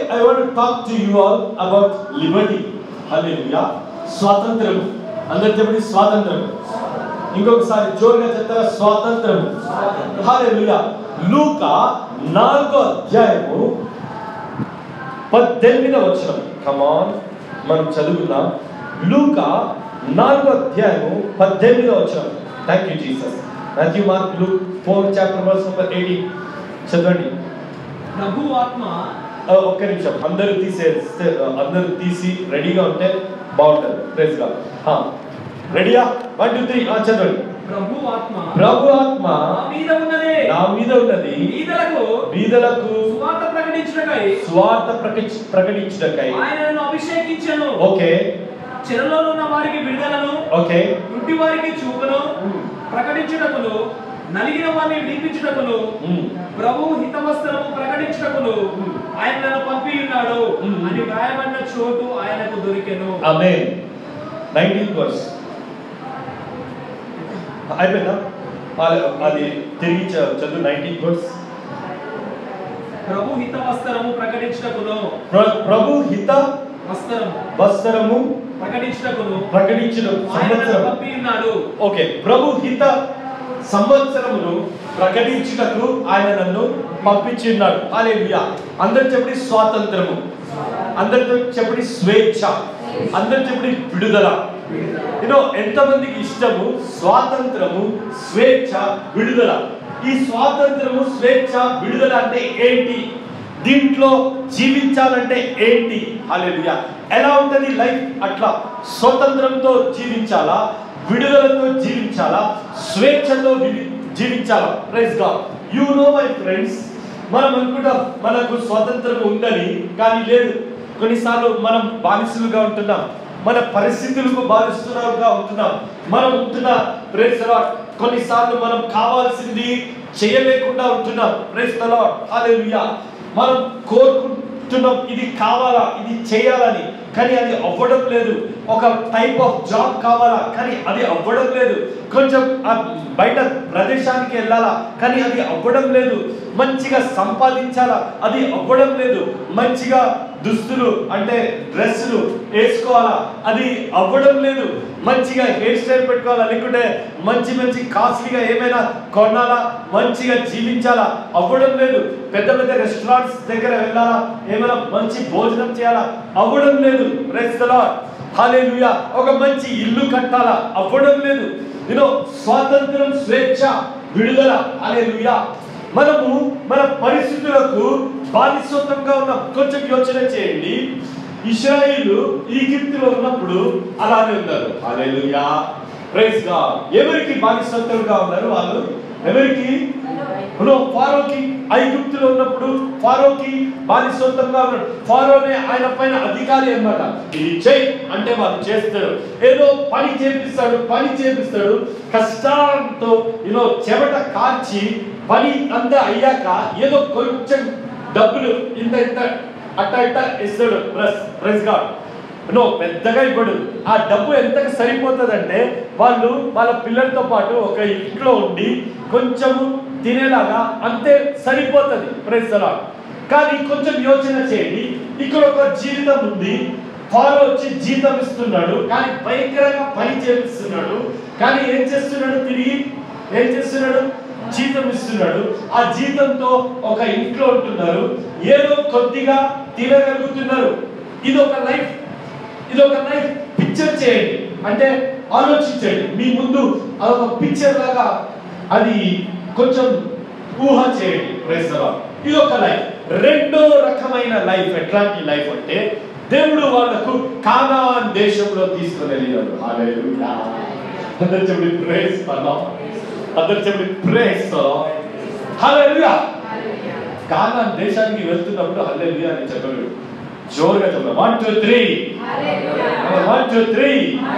I want to talk to you all about liberty. Hallelujah. స్వాతంత్రం అందరు చెప్పండి స్వాతంత్రం ఇంకొకసారి జోరుగా చెప్తారా స్వాతంత్రం హల్లెలూయా లూకా నాలుగో అధ్యాయము పద్దెనిమిదవ వచనం కమాన్ మనం చదువుకుందాం లూకా నాలుగో అధ్యాయము పద్దెనిమిదవ వచనం thank you Jesus Matthew Mark Luke four chapter verse number eighteen చదవండి ప్రభు ఆత్మ ఆ, ఒక్క నిమిషం అందరూ తీసే అందరూ తీసి రెడీగా ఉంటే బాగుంటుంది ప్రైజ్ గా రెడీయా వన్ టూ త్రీ చదవండి ప్రభు ఆత్మ ప్రభు ఆత్మ నా మీద ఉన్నదే నా మీద ఉన్నది బీదలకు బీదలకు సువార్త ప్రకటించుటకై స్వార్థ ప్రకటి- ప్రకటించుటకై ఆయనను అభిషేకించను ఓకే చెరలో ఉన్న వారికి విడుదలను ఓకే గుడ్డి వారికి చూపును ప్రకటించుటకును నలిగిన వారిని విడిపించుటకును మ్మ్. ప్రభు హితవస్త్రము ప్రకటించుటకును ఆయన నన్ను పంపి ఉన్నాడు మ్మ్. అని వ్రాయబడిన చోటు ఆయనకు దొరికెను ఆమేన్ నైన్టీన్త్ వర్స్ అయిపోయిందా ఆ- అది తిరిగి చ- చదువు నైన్టీన్త్ వర్స్ ప్రభు హితవస్త్రము ప్రకటించుటకును ప్రభు హిత వస్త్రము వస్త్రము ప్రకటించుటకును ప్రకటించడం ఆయన నన్ను సంవత్సరం పంపి ఉన్నాడు ఓకే ప్రభు హిత సంవత్సరమును ప్రకటించుటకు ఆయన నన్ను పంపించున్నాడు హల్లెలూయా అందరు చెప్పండి స్వాతంత్రము అందరితో చెప్పండి స్వేచ్ఛ అందరు చెప్పండి విడుదల యూనో ఎంతమందికి ఇష్టము స్వాతంత్రము స్వేచ్ఛ విడుదల ఈ స్వాతంత్రము స్వేచ్ఛ విడుదల అంటే ఏంటి దీంట్లో జీవించాలంటే ఏంటి హల్లెలూయా ఎలా ఉంటది లైఫ్ అట్లా స్వతంత్రంతో జీవించాలా విడుదలతో జీవించాలా స్వేచ్ఛతో వివి- జీవించాలా praise God you know my friends మనం అనుకుంటాం మనకు స్వాతంత్రం ఉందని కానీ లేదు కొన్నిసార్లు మనం బానిసలుగా ఉంటున్నాం మన పరిస్థితులకు బానిస్తులుగా ఉంటున్నాం మనం ఉంటున్న ప్రేస్ లాడ్ కొన్నిసార్లు మనం కావాల్సింది చేయలేకుండా ఉంటున్నాం ప్రేస్ లాడ్ హల్లెలూయా మనం కోరుకుంటున్నాం ఇది కావాలా ఇది చేయాలని కానీ అది అవ్వడం లేదు ఒక టైప్ ఆఫ్ జాబ్ కావాలా కానీ అది అవ్వడం లేదు కొంచెం ఆ బయట ప్రదేశానికి వెళ్ళాలా కానీ అది అవ్వడం లేదు మంచిగా సంపాదించాలా అది అవ్వడం లేదు మంచిగా దుస్తులు అంటే డ్రెస్సులు వేసుకోవాలా అది అవ్వడం లేదు మంచిగా హెయిర్ స్టైల్ పెట్టుకోవాలా లేకుంటే మంచి మంచి కాస్ట్లీగా ఏమైనా కొనాలా మంచిగా జీవించాలా అవ్వడం లేదు పెద్ద పెద్ద రెస్టారెంట్స్ దగ్గర వెళ్ళాలా ఏమైనా మంచి భోజనం చేయాలా అవ్వడం లేదు ప్రైస్తలా హాలేలుయా ఒక మంచి ఇల్లు కట్టాలా అవ్వడం లేదు యూనో స్వాతంత్రం స్వేచ్ఛ విడుదల హాలేలుయా మనము మన పరిస్థితులకు బానిసత్వంగా ఉన్నాం కొంచెం యోచన చేయండి ఇస్రాయిలు ఈజిప్తులో ఉన్నప్పుడు అలానే ఉన్నారు హాలేలుయా ప్రైజ్ గాడ్ ఎవరికి బానిసత్వంగా ఉన్నారు వాళ్ళు ఎవరికి ఇప్పుడు ఫారోకి ఐగుప్తులో ఉన్నప్పుడు ఫారోకి బానిసత్వంగా ఉన్నాడు ఫారోనే ఆయన పైన అధికారి అన్నమాట ఇది చెయ్యి అంటే వాళ్ళు చేస్తారు ఏదో పని చేపిస్తాడు పని చేపిస్తాడు కష్టంతో యూనో చెమట కార్చి పని అంతా అయ్యాక ఏదో కొంచెం డబ్బులు ఇంత ఇంత అట్ట ఇట్ట ఇస్తాడు ప్రెస్ ప్రెస్ గాడ్ నో పెద్దగా ఇవ్వడు ఆ డబ్బు ఎంతకు సరిపోతుందంటే వాళ్ళు వాళ్ళ పిల్లలతో పాటు ఒక ఇంట్లో ఉండి కొంచెము తినేలాగా అంతే సరిపోతుంది ప్రేసలా కానీ కొంచెం యోచన చేయండి ఇక్కడ ఒక జీవితం ఉంది ఫాలో వచ్చి జీతం ఇస్తున్నాడు కానీ భయంకరంగా పని చేపిస్తున్నాడు కానీ ఏం చేస్తున్నాడు తిరిగి ఏం చేస్తున్నాడు జీతం ఇస్తున్నాడు ఆ జీతంతో ఒక ఇంట్లో ఉంటున్నారు ఏదో కొద్దిగా తినగలుగుతున్నారు ఇది ఒక లైఫ్ ఇది ఒక లైఫ్ పిక్చర్ చేయండి అంటే ఆలోచించండి మీ ముందు అదొక పిక్చర్ లాగా అది కొంచెం ఊహ చేయండి ప్రేసరా ఇది ఒక లైఫ్ రెండో రకమైన లైఫ్ ఎట్లాంటి లైఫ్ అంటే దేవుడు వాళ్ళకు కానాన్ దేశంలో తీసుకుని వెళ్ళాడు హల్లెలూయా అందరు చెప్పండి ప్రేస్ అందరు చెప్పండి ప్రేస్ హల్లెలూయా కానాన్ దేశానికి వెళ్తున్నప్పుడు హల్లెలూయా అని చెప్పలేడు జోరుగా చెప్పాలి one two three one two three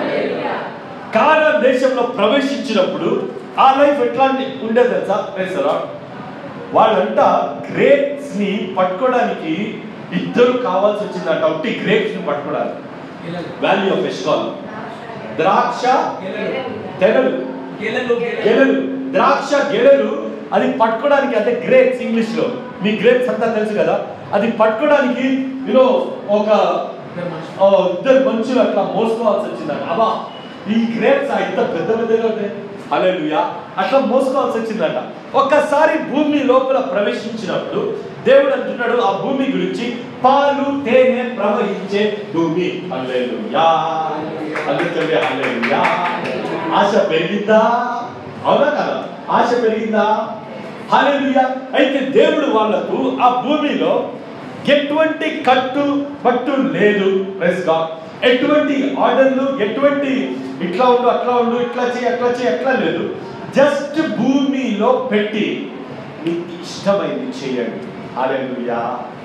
Canaan దేశంలో ప్రవేశించినప్పుడు ఆ లైఫ్ ఎట్లాంటి ఉండేది తెలుసా తెలుసా వాళ్ళంట గ్రేప్స్ ని పట్టుకోవడానికి ఇద్దరు కావాల్సి వచ్చిందంట ఒకటి గ్రేప్స్ ని పట్టుకోవడానికి వాల్యూ ఆఫ్ ఎస్కాల్ ద్రాక్ష తెగలు గెలలు గెలలు ద్రాక్ష గెలలు అది పట్టుకోవడానికి అంటే గ్రేప్స్ ఇంగ్లీష్ లో మీ గ్రేప్స్ అంతా తెలుసు కదా అది పట్టుకోవడానికి యూనో ఒక ఆ, ఇద్దరు మనుషులు అట్లా మోసుకోవాల్సి వచ్చిందంట అబ్బా ఈ గ్రేప్స్ ఇంత పెద్ద పెద్దగా ఉంటాయి హల్లెలూయా అట్లా మోసుకోవాల్సి వచ్చిందంట ఒక్కసారి భూమి లోపల ప్రవేశించినప్పుడు దేవుడు అంటున్నాడు ఆ భూమి గురించి పాలు తేనె ప్రవహించే భూమి హల్లెలూయా అందుకే హల్లెలూయా ఆశ పెరిగిందా అవునా కదా ఆశ పెరిగిందా హల్లెలూయా అయితే దేవుడు వాళ్ళకు ఆ భూమిలో ఎటువంటి కట్టు పట్టు లేదు ప్రెస్ గాడ్ ఎటువంటి ఆర్డర్లు ఎటువంటి ఇట్లా ఉండు అట్లా ఉండు ఇట్లా చేయి అట్లా చేయి అట్లా లేదు జస్ట్ భూమిలో పెట్టి మీకు ఇష్టమైంది చేయండి హల్లెలూయా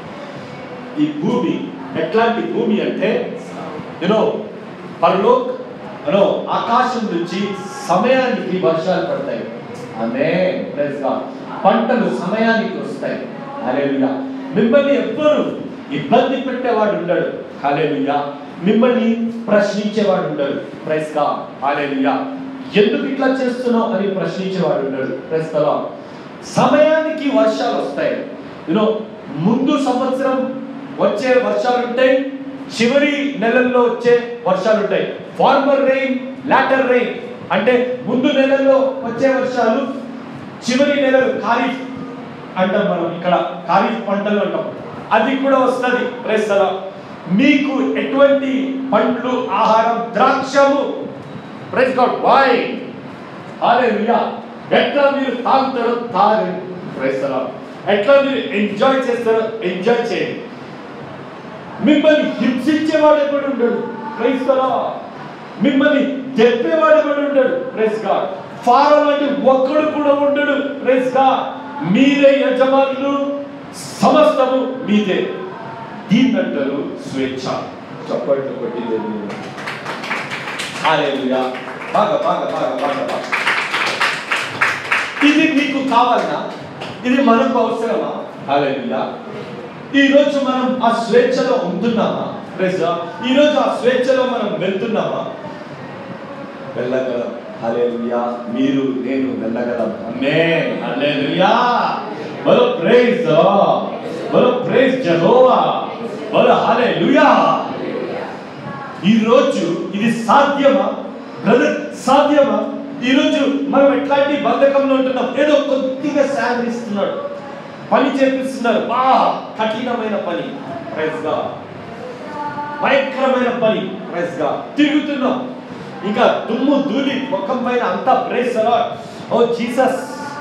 ఈ భూమి ఎట్లాంటి భూమి అంటే యూనో పరలోక్ యూనో ఆకాశం నుంచి సమయానికి వర్షాలు పడతాయి అదే ప్రైజ్ గాడ్ పంటలు సమయానికి వస్తాయి హల్లెలూయా మిమ్మల్ని ఎవ్వరు ఇబ్బంది పెట్టేవాడు ఉండడు హల్లెలూయా మిమ్మల్ని ప్రశ్నించేవాడు ఉండడు ప్రైజ్ గాడ్ హల్లెలూయా ఎందుకు ఇట్లా చేస్తున్నావు అని ప్రశ్నించేవాడు ఉండడు ప్రైజ్ గాడ్ సమయానికి వర్షాలు వస్తాయి యూనో ముందు సంవత్సరం వచ్చే వర్షాలు ఉంటాయి చివరి నెలల్లో వచ్చే వర్షాలు ఉంటాయి ఫార్మర్ రెయిన్ లాటర్ రెయిన్ అంటే ముందు నెలల్లో వచ్చే వర్షాలు చివరి నెలలు ఖరీఫ్ అంటాం మనం ఇక్కడ ఖరీఫ్ పంటలు అంటాం అది కూడా వస్తుంది ప్రేస్తల మీకు ఎటువంటి పండ్లు ఆహారం ద్రాక్షము ప్రైజ్ గాడ్ వైన్ హల్లెలూయా ఎట్లా మీరు తాగుతారో తాగండి ప్రైజ్ ద లార్డ్ ఎట్లా మీరు ఎంజాయ్ చేస్తారో ఎంజాయ్ చేయండి మిమ్మల్ని హింసించేవాడు ఎవడు ఉండడు ప్రైజ్ ద లార్డ్ మిమ్మల్ని చెప్పేవాడు ఎవడు ఉండడు ప్రైజ్ గాడ్ ఫారో లాంటి ఒక్కడు కూడా ఉండడు ప్రైజ్ గాడ్ మీరే యజమానులు సమస్తము మీదే దీన్నంటారు స్వేచ్ఛ చప్పట్లు కొట్టింది మీరు హల్లెలూయా బాగా బాగా బాగా బాగా బాగా ఇది మీకు కావాలనా ఇది మనకు అవసరమా హల్లెలూయా ఈ రోజు మనం ఆ స్వేచ్ఛలో ఉంటున్నామా ప్రెజా ఈ రోజు ఆ స్వేచ్ఛలో మనం వెళ్తున్నామా వెళ్ళగలం హల్లెలూయా మీరు నేను వెళ్ళగలం ఆమేన్ హల్లెలూయా బలో ప్రైజ్ బలో ప్రైజ్ జెహోవా బలో హల్లెలూయా ఈ రోజు ఇది సాధ్యమా బ్రదర్ సాధ్యమా ఈ రోజు మనం ఎట్లాంటి బంధకంలో ఉంటున్నాం ఏదో కొద్దిగా శాలరీ ఇస్తున్నాడు పని చేపిస్తున్నారు బా కఠినమైన పని ప్రైజ్ గా భయంకరమైన పని ప్రైజ్ గా తిరుగుతున్నాం ఇంకా దుమ్ము ధూళి ముఖం పైన అంతా ప్రైజ్ ఓ జీసస్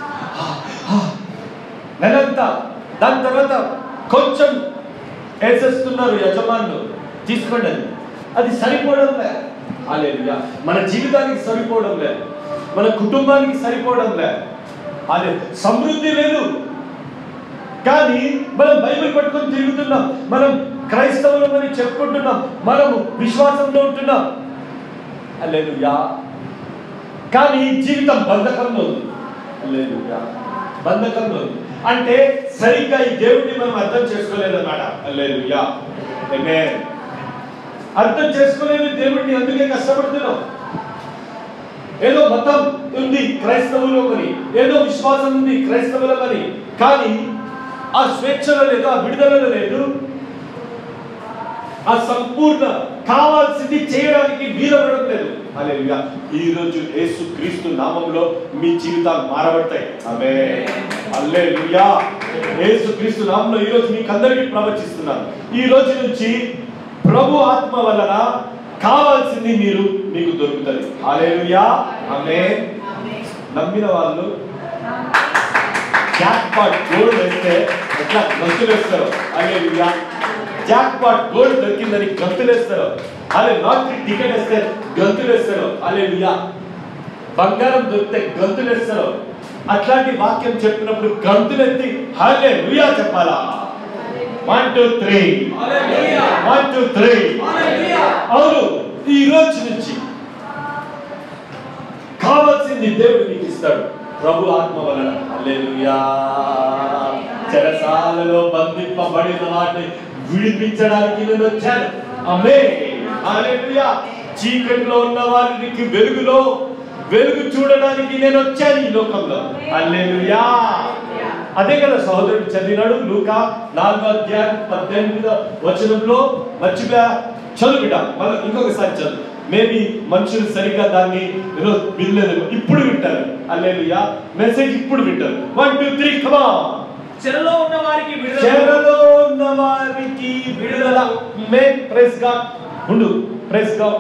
నెలంతా దాని తర్వాత కొంచెం వేసేస్తున్నారు యజమానులు తీసుకోండి అది అది సరిపోవడం లే హల్లెలూయా మన జీవితానికి సరిపోవడం లే మన కుటుంబానికి సరిపోవడం లే అదే సమృద్ధి లేదు కానీ మనం బైబిల్ పట్టుకొని తిరుగుతున్నాం మనం క్రైస్తవులం అని చెప్పుకుంటున్నాం మనము విశ్వాసంలో ఉంటున్నాం హల్లెలూయా కానీ జీవితం బంధకంలో ఉంది హల్లెలూయా బంధకంలో ఉంది అంటే సరిగ్గా ఈ దేవుడిని మనం అర్థం చేసుకోలేదన్నమాట హల్లెలూయా ఆమేన్ అర్థం చేసుకోలేని దేవుడిని అందుకే కష్టపడుతున్నాం ఏదో మతం ఉంది క్రైస్తవులో అని ఏదో విశ్వాసం ఉంది క్రైస్తవులో అని కానీ ఆ స్వేచ్ఛలో లేదు ఆ విడుదలలో లేదు ఆ సంపూర్ణ కావాల్సింది చేయడానికి వీలవడం లేదు హల్లెలూయా ఈ రోజు యేసు క్రీస్తు నామంలో మీ జీవితాలు మారబడతాయి ఆమె హల్లెలూయా యేసు క్రీస్తు నామంలో ఈ రోజు మీకు అందరికీ ప్రవచిస్తున్నాను ఈ రోజు నుంచి ప్రభు ఆత్మ వలన కావాల్సింది మీరు మీకు దొరుకుతుంది హల్లెలూయా ఆమె నమ్మిన వాళ్ళు జాక్ పాట్ గోల్డ్ వేస్తే ఎట్లా గంతులు వేస్తారు హల్లెలూయా జాక్ పాట్ గోల్డ్ దొరికిందని గంతులు వేస్తారు అదే లాటరీ టికెట్ వేస్తే గంతులు వేస్తారు హల్లెలూయా బంగారం దొరికితే గంతులు వేస్తారు అట్లాంటి వాక్యం చెప్పినప్పుడు గంతులెత్తి హల్లెలూయా చెప్పాలా one two three hallelujah one two three hallelujah అవును ఈ రోజు నుంచి కావాల్సింది దేవుడు నీకు ఇస్తాడు ప్రభు ఆత్మ వలన హల్లెలూయా చెరసాలలో బంధింపబడిన వాటిని విడిపించడానికి నేను వచ్చాను అమ్మే హల్లెలూయా చీకటిలో ఉన్న వారికి వెలుగులో వెలుగు చూడడానికి నేను వచ్చాను ఈ లోకంలో హల్లెలూయా అదే కదా సహోదరుడు చదివినాడు లూకా నాలుగో అధ్యాయం పద్దెనిమిదో వచనంలో మర్చిపోయా చదువు బిడ్డ మళ్ళీ ఇంకొకసారి చదువు మేబీ మనుషులు సరిగ్గా దాన్ని ఏదో వినలేదు ఇప్పుడు వింటారు అల్లెలుయా మెసేజ్ ఇప్పుడు వింటారు వన్ టూ త్రీ కమా చెరలో ఉన్న వారికి విడుదల చెరలో ఉన్న వారికి విడుదల మే ప్రెస్ గా ఉండు ప్రెస్ గా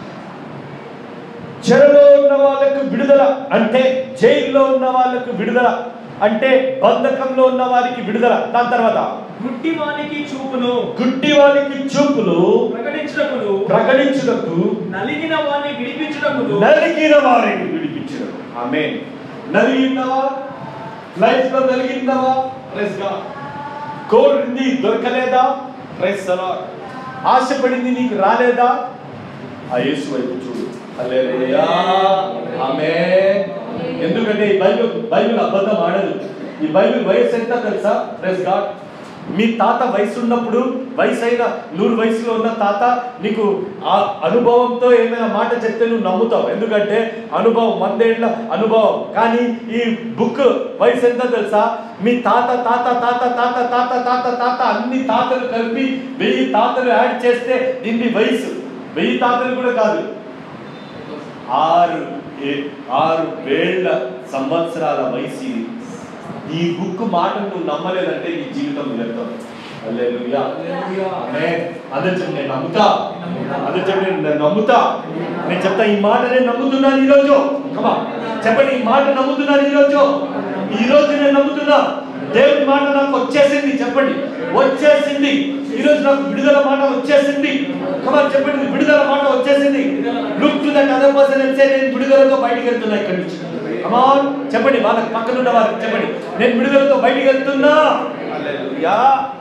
చెరలో ఉన్న వాళ్ళకు విడుదల అంటే జైల్లో ఉన్న వాళ్ళకు విడుదల అంటే బంధకంలో ఉన్న వారికి విడుదల దాని తర్వాత గుడ్డి వానికి చూపును గుడ్డి వారికి చూపులు ప్రకటించుటకును ప్రకటించుటకు నలిగిన వారిని విడిపించుటకును నలిగిన వారికి విడిపించడం ఆమె నలిగినవా లైఫ్ లో నలిగినవా ప్రెస్ గా కోరింది దొరకలేదా ప్రెస్ అలా ఆశపడింది నీకు రాలేదా ఆ యేసు వైపు చూడు హల్లెలూయా ఆమేన్ ఎందుకంటే ఈ బైబిల్ బైబిల్ అబద్ధం ఆడదు ఈ బైబిల్ వయసు ఎంత తెలుసా ప్రెస్ గాడ్ మీ తాత వయసు ఉన్నప్పుడు వయసు అయిన నూరు వయసులో ఉన్న తాత నీకు ఆ అనుభవంతో ఏమైనా మాట చెప్తే నువ్వు నమ్ముతావు ఎందుకంటే అనుభవం వందేళ్ల అనుభవం కానీ ఈ బుక్ వయసు ఎంత తెలుసా మీ తాత తాత తాత తాత తాత తాత తాత అన్ని తాతలు కలిపి వెయ్యి తాతలు యాడ్ చేస్తే దీన్ని వయసు వెయ్యి తాతలు కూడా కాదు ఆరు ఏ- ఆరు వేళ్ల సంవత్సరాల వయసు ఇది. ఈ బుక్ మాటను నువ్వు నమ్మలేదంటే నీ జీవితం వ్యర్థం హల్లెలూయా ఆమేన్. అందరూ చెప్పు నేను నమ్ముతా అందరూ చెప్పు నేను నేను నమ్ముతా నేను చెప్తా ఈ మాట నేను నమ్ముతున్నాను ఈ రోజు కమా చెప్పండి ఈ మాట నమ్ముతున్నాను ఈ రోజు ఈ రోజు నేను నమ్ముతున్నా దేవుడి మాట నాకు వచ్చేసింది చెప్పండి వచ్చేసింది ఈ రోజు నాకు విడుదల మాట వచ్చేసింది కమా చెప్పండి విడుదల మాట వచ్చేసింది look to that other person and say నేను విడుదలతో బయటికి వెళ్తున్నా ఇక్కడి నుంచి కమాన్ చెప్పండి వాళ్ళకి పక్కన ఉన్న వారికి చెప్పండి నేను విడుదలతో బయటికి వెళ్తున్నా హల్లెలూయా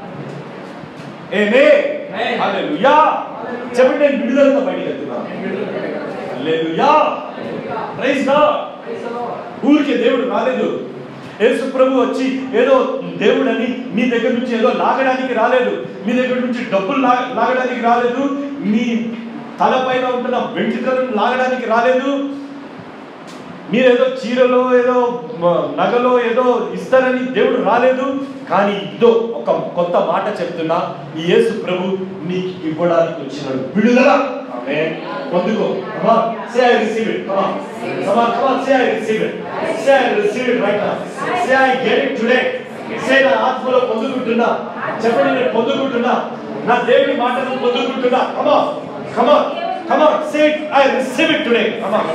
ఏమే హల్లెలూయా చెప్పండి నేను విడుదలతో బయటికి వెళ్తున్నా హల్లెలూయా ప్రైజ్ గాడ్ ఊరికే దేవుడు రాలేదు యేసు ప్రభు వచ్చి ఏదో దేవుడని మీ దగ్గర నుంచి ఏదో లాగడానికి రాలేదు మీ దగ్గర నుంచి డబ్బులు లా- లాగడానికి రాలేదు మీ తలపైన ఉంటున్న వెంట్రుకలను లాగడానికి రాలేదు మీరేదో చీరలో ఏదో మ, నగలో ఏదో ఇస్తారని దేవుడు రాలేదు కానీ ఇదో ఒక కొత్త మాట చెప్తున్నా ఈ యేసు ప్రభు నీకు ఇవ్వడానికి వచ్చినాడు విడుదల ఆమేన్ పొందుకో come on say i receive it come on come on come on say i receive it say i receive it right now say i get it today say నా ఆత్మలో పొందుకుంటున్నా చెప్పండి నేను పొందుకుంటున్నా నా దేవుని మాటను పొందుకుంటున్నా come on come on come on say it i receive it today come on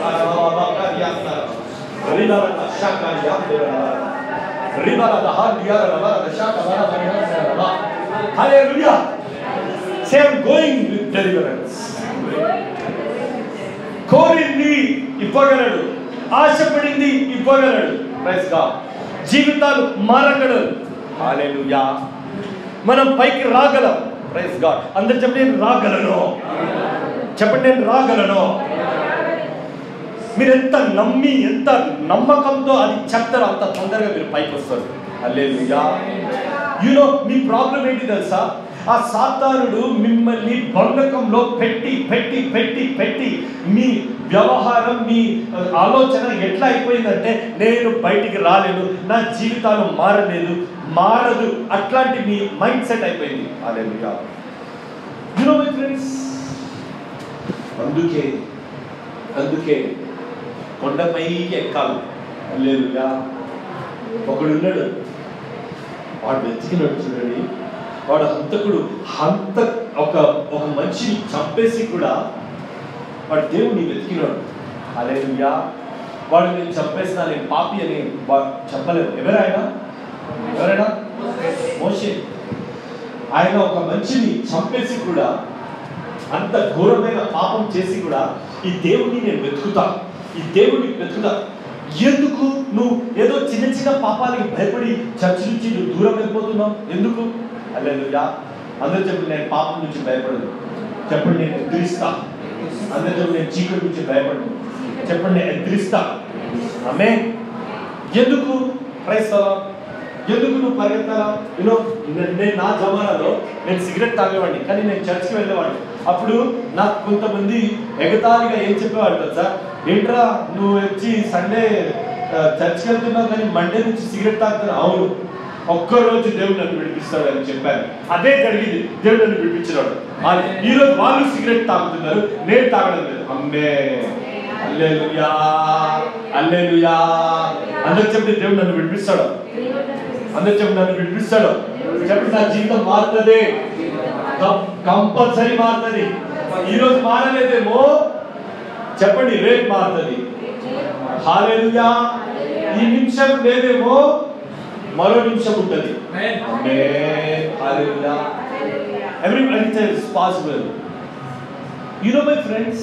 Riba la shaka ya Riba la da har diya la la da shaka la la la la Hallelujah. Say I'm going with deliverance. కోరింది ఇవ్వగలడు ఆశపడింది ఇవ్వగలడు praise గా జీవితాలు మారగలడు హల్లెలూయా మనం పైకి రాగలం praise God అందరు చెప్పండి నేను రాగలను చెప్పండి నేను రాగలను మీరు ఎంత నమ్మి ఎంత నమ్మకంతో అది చెప్తారో అంత తొందరగా మీరు పైకి వస్తారు అల్లేలుయా యూనో మీ ప్రాబ్లం ఏంటి తెలుసా ఆ సాతానుడు మిమ్మల్ని బంధకంలో పెట్టి పెట్టి పెట్టి పెట్టి మీ వ్యవహారం మీ ఆ, ఆలోచన ఎట్లా అయిపోయిందంటే నేను బయటికి రాలేను నా జీవితాలు మారలేదు మారదు అట్లాంటి మీ మైండ్ సెట్ అయిపోయింది అలెలుయా యూనో మై ఫ్రెండ్స్ అందుకే అందుకే కొండపైకి ఎక్కాలి లేదుగా ఒకడున్నాడు వాడు వెతికినాడు చూడండి వాడు హంతకుడు హంత ఒక ఒక మనిషిని చంపేసి కూడా వాడు దేవుడిని వెతికినాడు అలేలుయా వాడు నేను చంపేసిన నేను పాపి అని వా- చెప్పలేదు ఎవరైనా ఎవరైనా మోషే ఆయన ఒక మనిషిని చంపేసి కూడా అంత ఘోరమైన పాపం చేసి కూడా ఈ దేవుడిని నేను వెతుకుతా ఈ దేవుడిని వెతుకుతా ఎందుకు నువ్వు ఏదో చిన్న చిన్న పాపాలకి భయపడి చర్చ నుంచి నువ్వు దూరం వెళ్ళిపోతున్నావు ఎందుకు అల్లెలుయా అందరూ చెప్పండి నేను పాపం నుంచి భయపడదు చెప్పండి నేను ఎదిరిస్తా అందరూ చెప్పండి నేను చీకటి నుంచి భయపడను చెప్పండి నేను ఎదిరిస్తా ఆమె ఎందుకు క్రైస్తవ ఎందుకు నువ్వు పరిగెత్తాలా యూనో నేను నా జమానాలో నేను సిగరెట్ తాగేవాడిని కానీ నేను చర్చ్కి వెళ్ళేవాడిని అప్పుడు నాకు కొంతమంది ఎగతాళిగా ఏం చెప్పేవాడు కదా సార్ ఏంట్రా నువ్వు వచ్చి సండే ఆ, చర్చ్కి వెళ్తున్నావు కానీ మండే నుంచి సిగరెట్ తాగుతున్నావు అవును ఒక్కరోజు దేవుడు నన్ను విడిపిస్తాడు అని చెప్పాను అదే జరిగింది దేవుడు నన్ను విడిపించినాడు ఆ- ఈ రోజు వాళ్ళు సిగరెట్ తాగుతున్నారు నేను తాగడం లేదు అమ్మే అల్లేలుయా అల్లేలుయా అందరు చెప్పి దేవుడు నన్ను విడిపిస్తాడు అందరు చెప్పి నన్ను విడిపిస్తాడు చెప్పి నా జీవితం మారుతుంది కంపల్సరీ మారుతుంది ఈ రోజు మారలేదేమో చెప్పండి రేపు మారుతుంది హాలేలుయా ఈ నిమిషం లేదేమో మరో నిమిషం ఉంటుంది Amen. Amen. Hallelujah. Everybody says it's possible. You know my friends,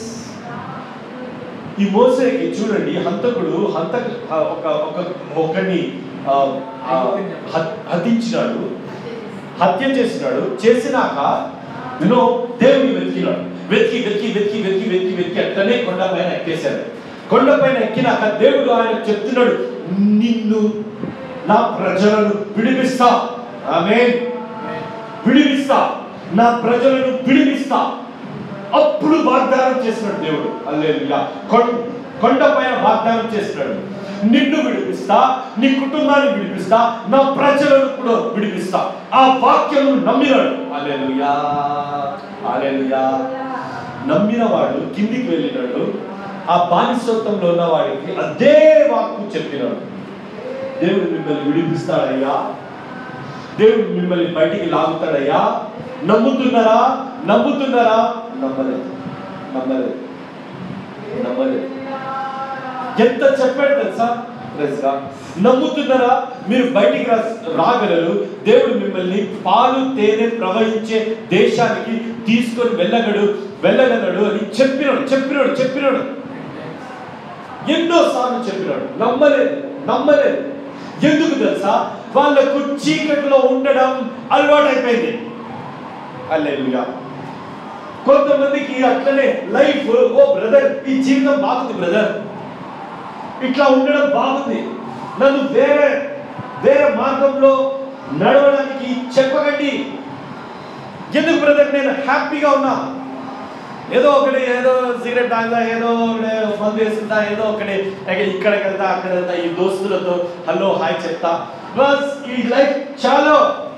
ఈ మోసేకి చూడండి హంతకుడు హంత ఒక ఒక ఒకరిని ఆ, ఆ, హత్- హతించినాడు హత్య చేసినాడు చేసినాక యూనో దేవుని వెతికినాడు వెతికి వెతికి వెతికి వెతికి వెతికి వెతికి అట్లనే కొండ పైన ఎక్కేశాడు కొండ పైన ఎక్కినాక దేవుడు ఆయన చెప్తున్నాడు నిన్ను నా ప్రజలను విడిపిస్తా ఆమె విడిపిస్తా నా ప్రజలను విడిపిస్తా అప్పుడు వాగ్దానం చేసినాడు దేవుడు అల్లేలుయా కొం- కొండ పైన వాగ్దానం చేసినాడు నిన్ను విడిపిస్తా నీ కుటుంబాన్ని విడిపిస్తా నా ప్రజలను కూడా విడిపిస్తా ఆ వాక్యం నమ్మినాడు అల్లెలుయా అల్లెలుయా నమ్మిన వాడు కిందికి వెళ్ళినాడు ఆ బానిసత్వంలో ఉన్న వాడికి అదే వాక్కు చెప్పినాడు దేవుడు మిమ్మల్ని విడిపిస్తాడయ్యా దేవుడు మిమ్మల్ని బయటికి లాగుతాడయ్యా నమ్ముతున్నారా నమ్ముతున్నారా నమ్మలేదు నమ్మలేదు నమ్మలేదు ఎంత చెప్పాడు తెలుసా Praise God. నమ్ముతున్నారా మీరు బయటికి రా రాగలరు దేవుడు మిమ్మల్ని పాలు తేనె ప్రవహించే దేశానికి తీసుకొని వెళ్ళగడు వెళ్ళగలడు అని చెప్పినాడు చెప్పినాడు చెప్పినాడు ఎన్నో సార్లు చెప్పినాడు నమ్మలేదు నమ్మలేదు ఎందుకు తెలుసా వాళ్ళకు చీకటిలో ఉండడం అలవాటైపోయింది అల్లెలుగా కొంతమందికి అట్లనే లైఫ్ ఓ బ్రదర్ ఈ జీవితం బాగుంది బ్రదర్ ఇట్లా ఉండడం బాగుంది నన్ను వేరే వేరే మార్గంలో నడవడానికి చెప్పకండి ఎందుకు బ్రదర్ నేను హ్యాపీగా ఉన్నా ఏదో ఒకటి ఏదో సిగరెట్ తాగుతా ఏదో ఒకటి మందు వేసుకుంటా ఏదో ఒకటి ఇక ఇక్కడికి వెళ్తా అక్కడ వెళ్తా ఈ దోస్తులతో హలో హాయ్ చెప్తా బస్ ఈ లైఫ్ చాలా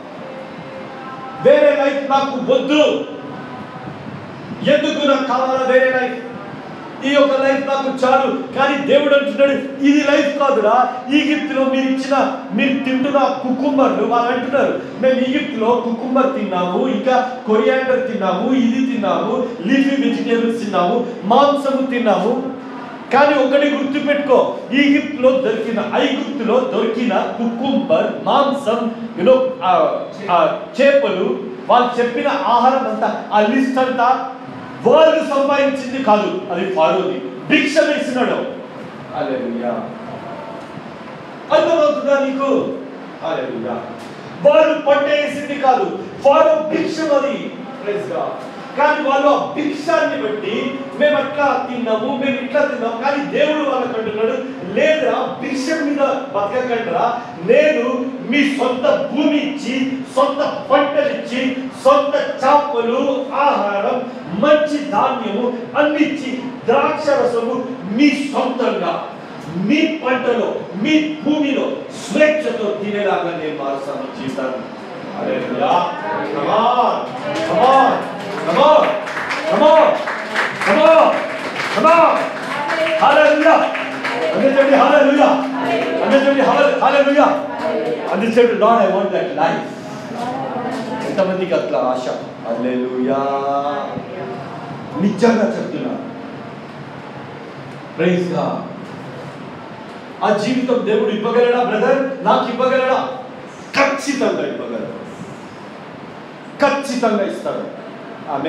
వేరే లైఫ్ నాకు వద్దు ఎందుకు నాకు కావాలా వేరే లైఫ్ ఈ యొక్క లైఫ్ నాకు చాలు కానీ దేవుడు అంటున్నాడు ఇది లైఫ్ కాదురా ఈజిప్తులో మీరు ఇచ్చిన మీరు తింటున్న కుకుంబర్లు వాళ్ళు అంటున్నారు మేము ఈజిప్తులో కుకుంబర్ తిన్నాము ఇంకా కొరియాండర్ తిన్నాము ఇది తిన్నాము లీఫీ వెజిటేబుల్స్ తిన్నాము మాంసము తిన్నాము కానీ ఒకటి గుర్తుపెట్టుకో ఈజిప్తులో దొరికిన ఐగుప్తులో దొరికిన కుకుంబర్ మాంసం యూనో చేపలు వాళ్ళు చెప్పిన ఆహారం అంతా ఆ లిస్ట్ అంతా వాళ్ళు సంపాదించింది కాదు అది ఫారోది భిక్ష వేసినాడు హల్లెలూయా అర్థమవుతుందా నీకు హల్లెలూయా వాళ్ళు పట్టేసింది కాదు ఫారో భిక్షం అది ప్రైజ్ గాడ్ కానీ వాళ్ళు ఆ భిక్షాన్ని బట్టి మేము అట్లా తిన్నాము మేము ఇట్లా తిన్నాము కానీ దేవుడు వాళ్ళకి అంటున్నాడు లేదా భిక్షం మీద బతకకండిరా నేను మీ సొంత భూమి ఇచ్చి సొంత పంటలు ఇచ్చి సొంత చేపలు ఆహారం మంచి ధాన్యము అన్నిచ్చి ద్రాక్ష రసము మీ సొంతంగా మీ పంటలో మీ భూమిలో స్వేచ్ఛతో తినేలాగా నేను మారుస్తాను జీవితాన్ని హల్లెలూయా come on come on come on come on come on come on హల్లెలూయా అందరూ చెప్పండి హల్లెలూయా అందరూ చెప్పండి హల్లెలూయా అందరూ చెప్పండి Lord I want that life ఎంతమందికి అట్లా ఆశ హల్లెలూయా నిజంగా చెప్తున్నా ప్రైజ్ గాడ్ ఆ జీవితం దేవుడు ఇవ్వగలడా బ్రదర్ నాకు ఇవ్వగలడా ఖచ్చితంగా ఇవ్వగలడు ఖచ్చితంగా ఇస్తాడు ఆమె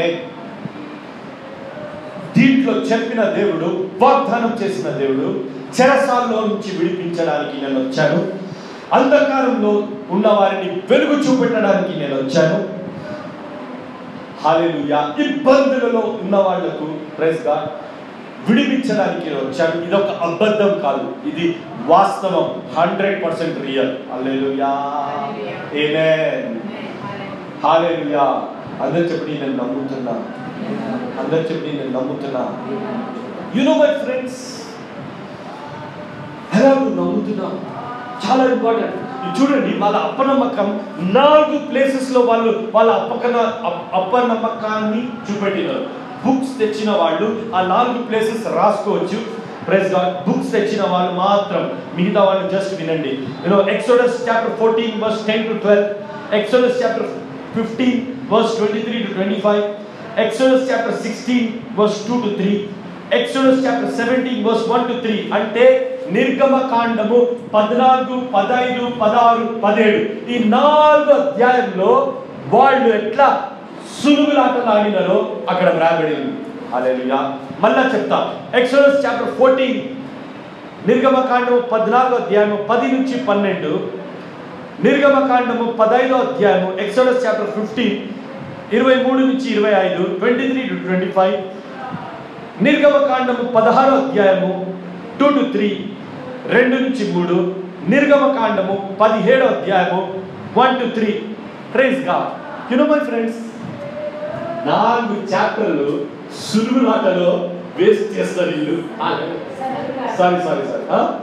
దీంట్లో చెప్పిన దేవుడు వాగ్దానం చేసిన దేవుడు చెరసాల్లో నుంచి విడిపించడానికి నేను వచ్చాను అంధకారంలో ఉన్న వారిని వెలుగు చూపెట్టడానికి నేను వచ్చాను హాలేలుయా ఇబ్బందులలో ఉన్న వాళ్లకు ప్రైజ్ గా విడిపించడానికి నేను వచ్చాను ఇది ఒక అబద్ధం కాదు ఇది వాస్తవం hundred percent real hallelujah amen hallelujah అందరు చెప్పి నేను నమ్ముతున్నా అందరు చెప్పి నేను నమ్ముతున్నా యు నో మై ఫ్రెండ్స్ ఎలా నువ్వు నమ్ముతున్నా చాలా ఇంపార్టెంట్ చూడండి వాళ్ళ అపనమ్మకం నాలుగు ప్లేసెస్ లో వాళ్ళు వాళ్ళ అప్పకన అప్- అపనమ్మకాన్ని చూపెట్టినారు బుక్స్ తెచ్చిన వాళ్ళు ఆ నాలుగు ప్లేసెస్ రాసుకోవచ్చు ప్రెస్ గాడ్ బుక్స్ తెచ్చిన వాళ్ళు మాత్రం మిగతా వాళ్ళు జస్ట్ వినండి you know Exodus chapter fourteen verse ten to twelve Exodus chapter fifteen verse twenty three to twenty five Exodus chapter sixteen verse two to three Exodus chapter seventeen verse one to three అంటే నిర్గమ కాండము పద్నాలుగు పదైదు పదహారు పదిహేడు ఈ నాలుగు అధ్యాయంలో వాళ్ళు ఎట్లా సులుగులాటలు ఆడినారో అక్కడ వ్రాయబడి ఉంది అలెలుయా మళ్ళా చెప్తా ఎక్సోడస్ చాప్టర్ ఫోర్టీన్ నిర్గమకాండము పద్నాలుగో అధ్యాయము పది నుంచి పన్నెండు నిర్గమకాండము పదైదో అధ్యాయము ఎక్సోడస్ చాప్టర్ ఫిఫ్టీన్ ఇరవై మూడు నుంచి ఇరవై ఐదు twenty three to twenty five నిర్గమకాండము పదహారో అధ్యాయము టూ టు త్రీ రెండు నుంచి మూడు నిర్గమకాండము పదిహేడో అధ్యాయము one to three praise God you know my friends నాలుగు చాప్టర్లు సులువులాటలో వేస్ట్ చేస్తారు వీళ్ళు సారీ సారీ సారీ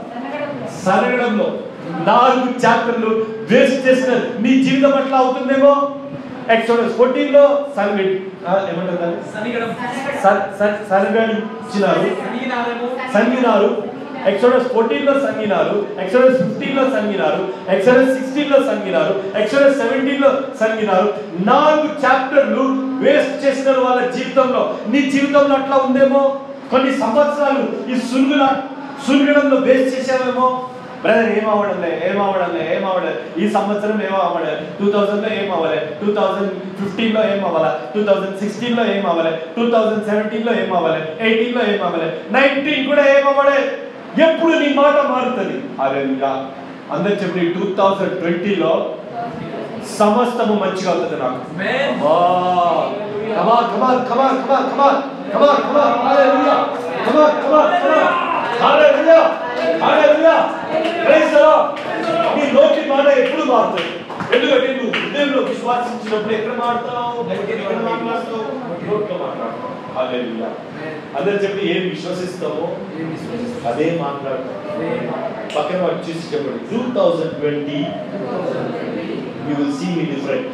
సరగడంలో నాలుగు చాప్టర్లు వేస్ట్ చేసిన నీ జీవితం అట్లా అవుతుందేమో ఎక్సోడస్ ఫోర్టీన్ లో సన్గడి ఏమంటారు దాన్ని? సనిగడం సన్- సన్- సన్గడించినారు సనిగినారేమో సంగినారు ఎక్సోడస్ ఫోర్టీన్ లో సంగినారు ఎక్సోడస్ ఫిఫ్టీన్ లో సంగినారు ఎక్సోడస్ సిక్స్టీన్ లో సంగినారు ఎక్సోడస్ సెవెంటీన్ లో సంగినారు నాలుగు చాప్టర్లు వేస్ట్ చేసినారు వాళ్ళ జీవితంలో నీ జీవితంలో అట్లా ఉందేమో కొన్ని సంవత్సరాలు ఈ సులుగుల సులుగడంలో వేస్ట్ చేసావేమో బ్రదర్ ఏం అవ్వడంలే ఏం అవ్వడంలే ఏం అవ్వడం ఈ సంవత్సరం ఏం అవ్వలే టూ థౌజండ్ లో ఏం అవ్వలే టూ థౌజండ్ ఫిఫ్టీన్ లో ఏం అవ్వాలి టూ థౌజండ్ సిక్స్టీన్ లో ఏం అవ్వలే టూ థౌజండ్ సెవెంటీన్ లో ఏం అవ్వలే ఎయిటీన్ లో ఏం అవ్వలే నైన్టీన్ కూడా ఏం అవ్వలే ఎప్పుడు నీ మాట మారుతుంది అరే అందరు చెప్పి టూ థౌజండ్ ట్వంటీలో సమస్తము మంచిగా అవుతుంది నాకు Amen. Come on come on come on come on come on come on come on hallelujah come on come on come on hallelujah hallelujah praise the Lord నీ నోటి మాట ఎప్పుడు మారుతుంది ఎందుకంటే నువ్వు హృదయంలో విశ్వాసించినప్పుడు ఎక్కడ మాట్లాడతావు ఎక్కడ మాట్లాడతావు నోట్లో మాట్లాడతావు హల్లెలూయా అందరు చెప్పి ఏం విశ్వసిస్తామో అదే మాట్లాడతావు పక్కన వాడు చూసి చెప్పండి two thousand twenty you will see me different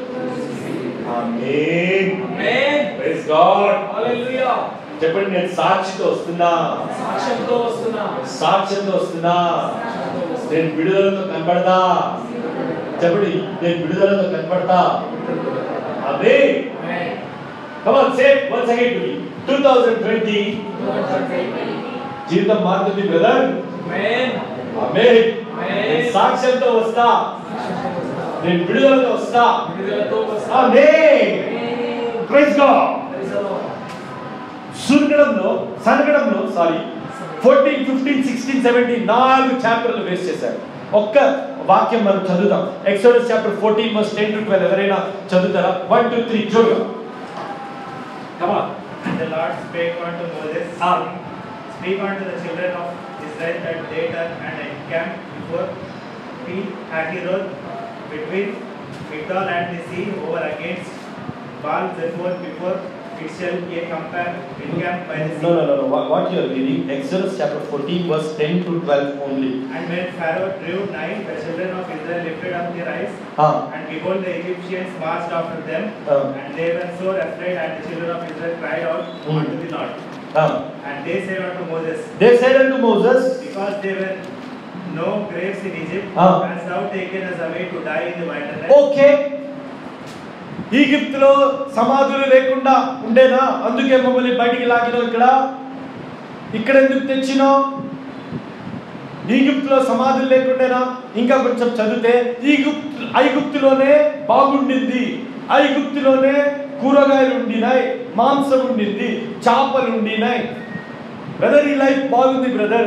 amen Amen. Praise God Hallelujah. చెప్పండి నేను సాక్షితో వస్తున్నా సాక్ష్యంతో వస్తున్నా సాక్ష్యంతో వస్తున్నా నేను విడుదలతో కనపడతా చెప్పండి నేను విడుదలతో కనపడతా అదే Amen. Come on say once again to మీ 2020 జీవితం మారుతుంది బ్రదర్ Amen. ఆమేన్ Amen. నేను సాక్ష్యంతో వస్తా నేను విడుదలతో వస్తా విడుదలతో వస్తా. Amen Amen. Praise God Praise the Lord. సురగడంలో సనగడంలో sorry fourteen fifteen sixteen seventeen నాలుగు చాప్టర్లు వేస్ట్ చేశారు ఒక్క వాక్యం మనం చదువుదాం Exodus chapter fourteen verse ten to twelve ఎవరైనా చదువుతారా వన్ టూ త్రీ జోగా కమా And the Lord spake unto Moses, Ah. saying, Speak unto the children of Israel that they turn and encamp before Pi Hahiroth between Migdol and the sea over against Baal Zephon before it shall be encamp encamp by the sea. No, no, no, no. What, what you are reading? Exodus chapter 14, verse 10 to 12 only. And when Pharaoh drew nigh, the children of Israel lifted up their eyes, Ah, and behold, the Egyptians marched after them, Ah. and they were sore afraid, and the children of Israel cried out Hmm. unto the Lord. ah. And they said unto Moses, They said unto Moses, Because there were no graves in Egypt, Ah. hast thou taken us away to die in the wilderness? Okay ఈజిప్తులో సమాధులు లేకుండా ఉండేనా అందుకే మమ్మల్ని బయటికి లాగినావు ఇక్కడ ఇక్కడ ఎందుకు తెచ్చినావు ఈజిప్తులో సమాధులు లేకుండేనా ఇంకా కొంచెం చదివితే ఈగుప్తు ఐగుప్తులోనే బాగుండింది ఐగుప్తులోనే కూరగాయలు ఉండినాయి మాంసం ఉండింది చేపలు ఉండినాయి బ్రదర్ ఈ లైఫ్ బాగుంది బ్రదర్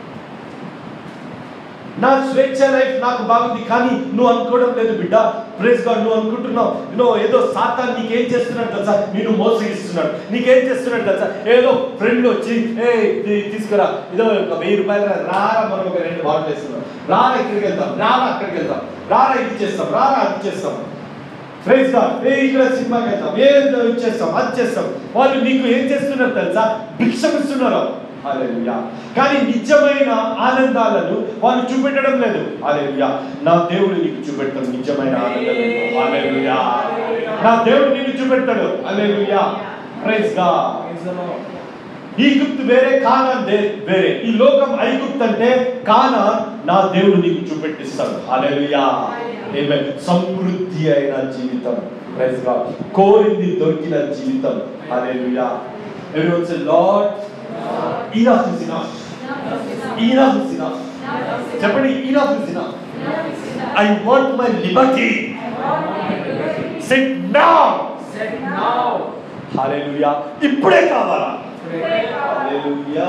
నా స్వేచ్ఛ లైఫ్ నాకు బాగుంది కానీ నువ్వు అనుకోవడం లేదు బిడ్డ ప్రేస్ గాడ్ నువ్వు అనుకుంటున్నావు నువ్వు ఏదో సాతాన్ నీకేం చేస్తున్నాడు తెలుసా నేను మోసగిస్తున్నాడు నీకేం చేస్తున్నాడు తెలుసా ఏదో ఫ్రెండ్ వచ్చి ఏ ఇది తీసుకురా ఇదో ఒక వెయ్యి రూపాయలు రా, రారా మనం ఒక రెండు బాటిల్ వేస్తున్నాం రారా ఇక్కడికి వెళ్తాం రారా అక్కడికి వెళ్తాం రారా ఇది చేస్తాం రారా అది చేస్తాం ప్రైజ్ గాడ్ ఏ ఇక్కడ సినిమాకి వెళ్తాం ఏదో ఇది చేస్తాం అది చేస్తాం వాళ్ళు నీకు ఏం చేస్తున్నారు తెలుసా భిక్షమిస్తున్నారు హల్లెలూయా కానీ నిజమైన ఆనందాలను వాళ్ళు చూపెట్టడం లేదు హల్లెలూయా నా దేవుడు నీకు చూపెడతాడు నిజమైన ఆనందం హల్లెలూయా నా దేవుడు నీకు చూపెడతాడు హల్లెలూయా ప్రైజ్ గాడ్ ఈగుప్తు వేరే కానాన్ దే- వేరే ఈ లోకం ఐగుప్తు అంటే కానా నా దేవుడు నీకు చూపెట్టిస్తాడు హల్లెలూయా ఆమేన్ సమృద్ధి అయిన జీవితం ప్రైజ్ గాడ్ కోరింది దొరికిన జీవితం hallelujah everyone say Lord enough is enough enough is enough చెప్పండి enough is enough I want my liberty set now Set now. Hallelujah ఇప్పుడే కావాలా hallelujah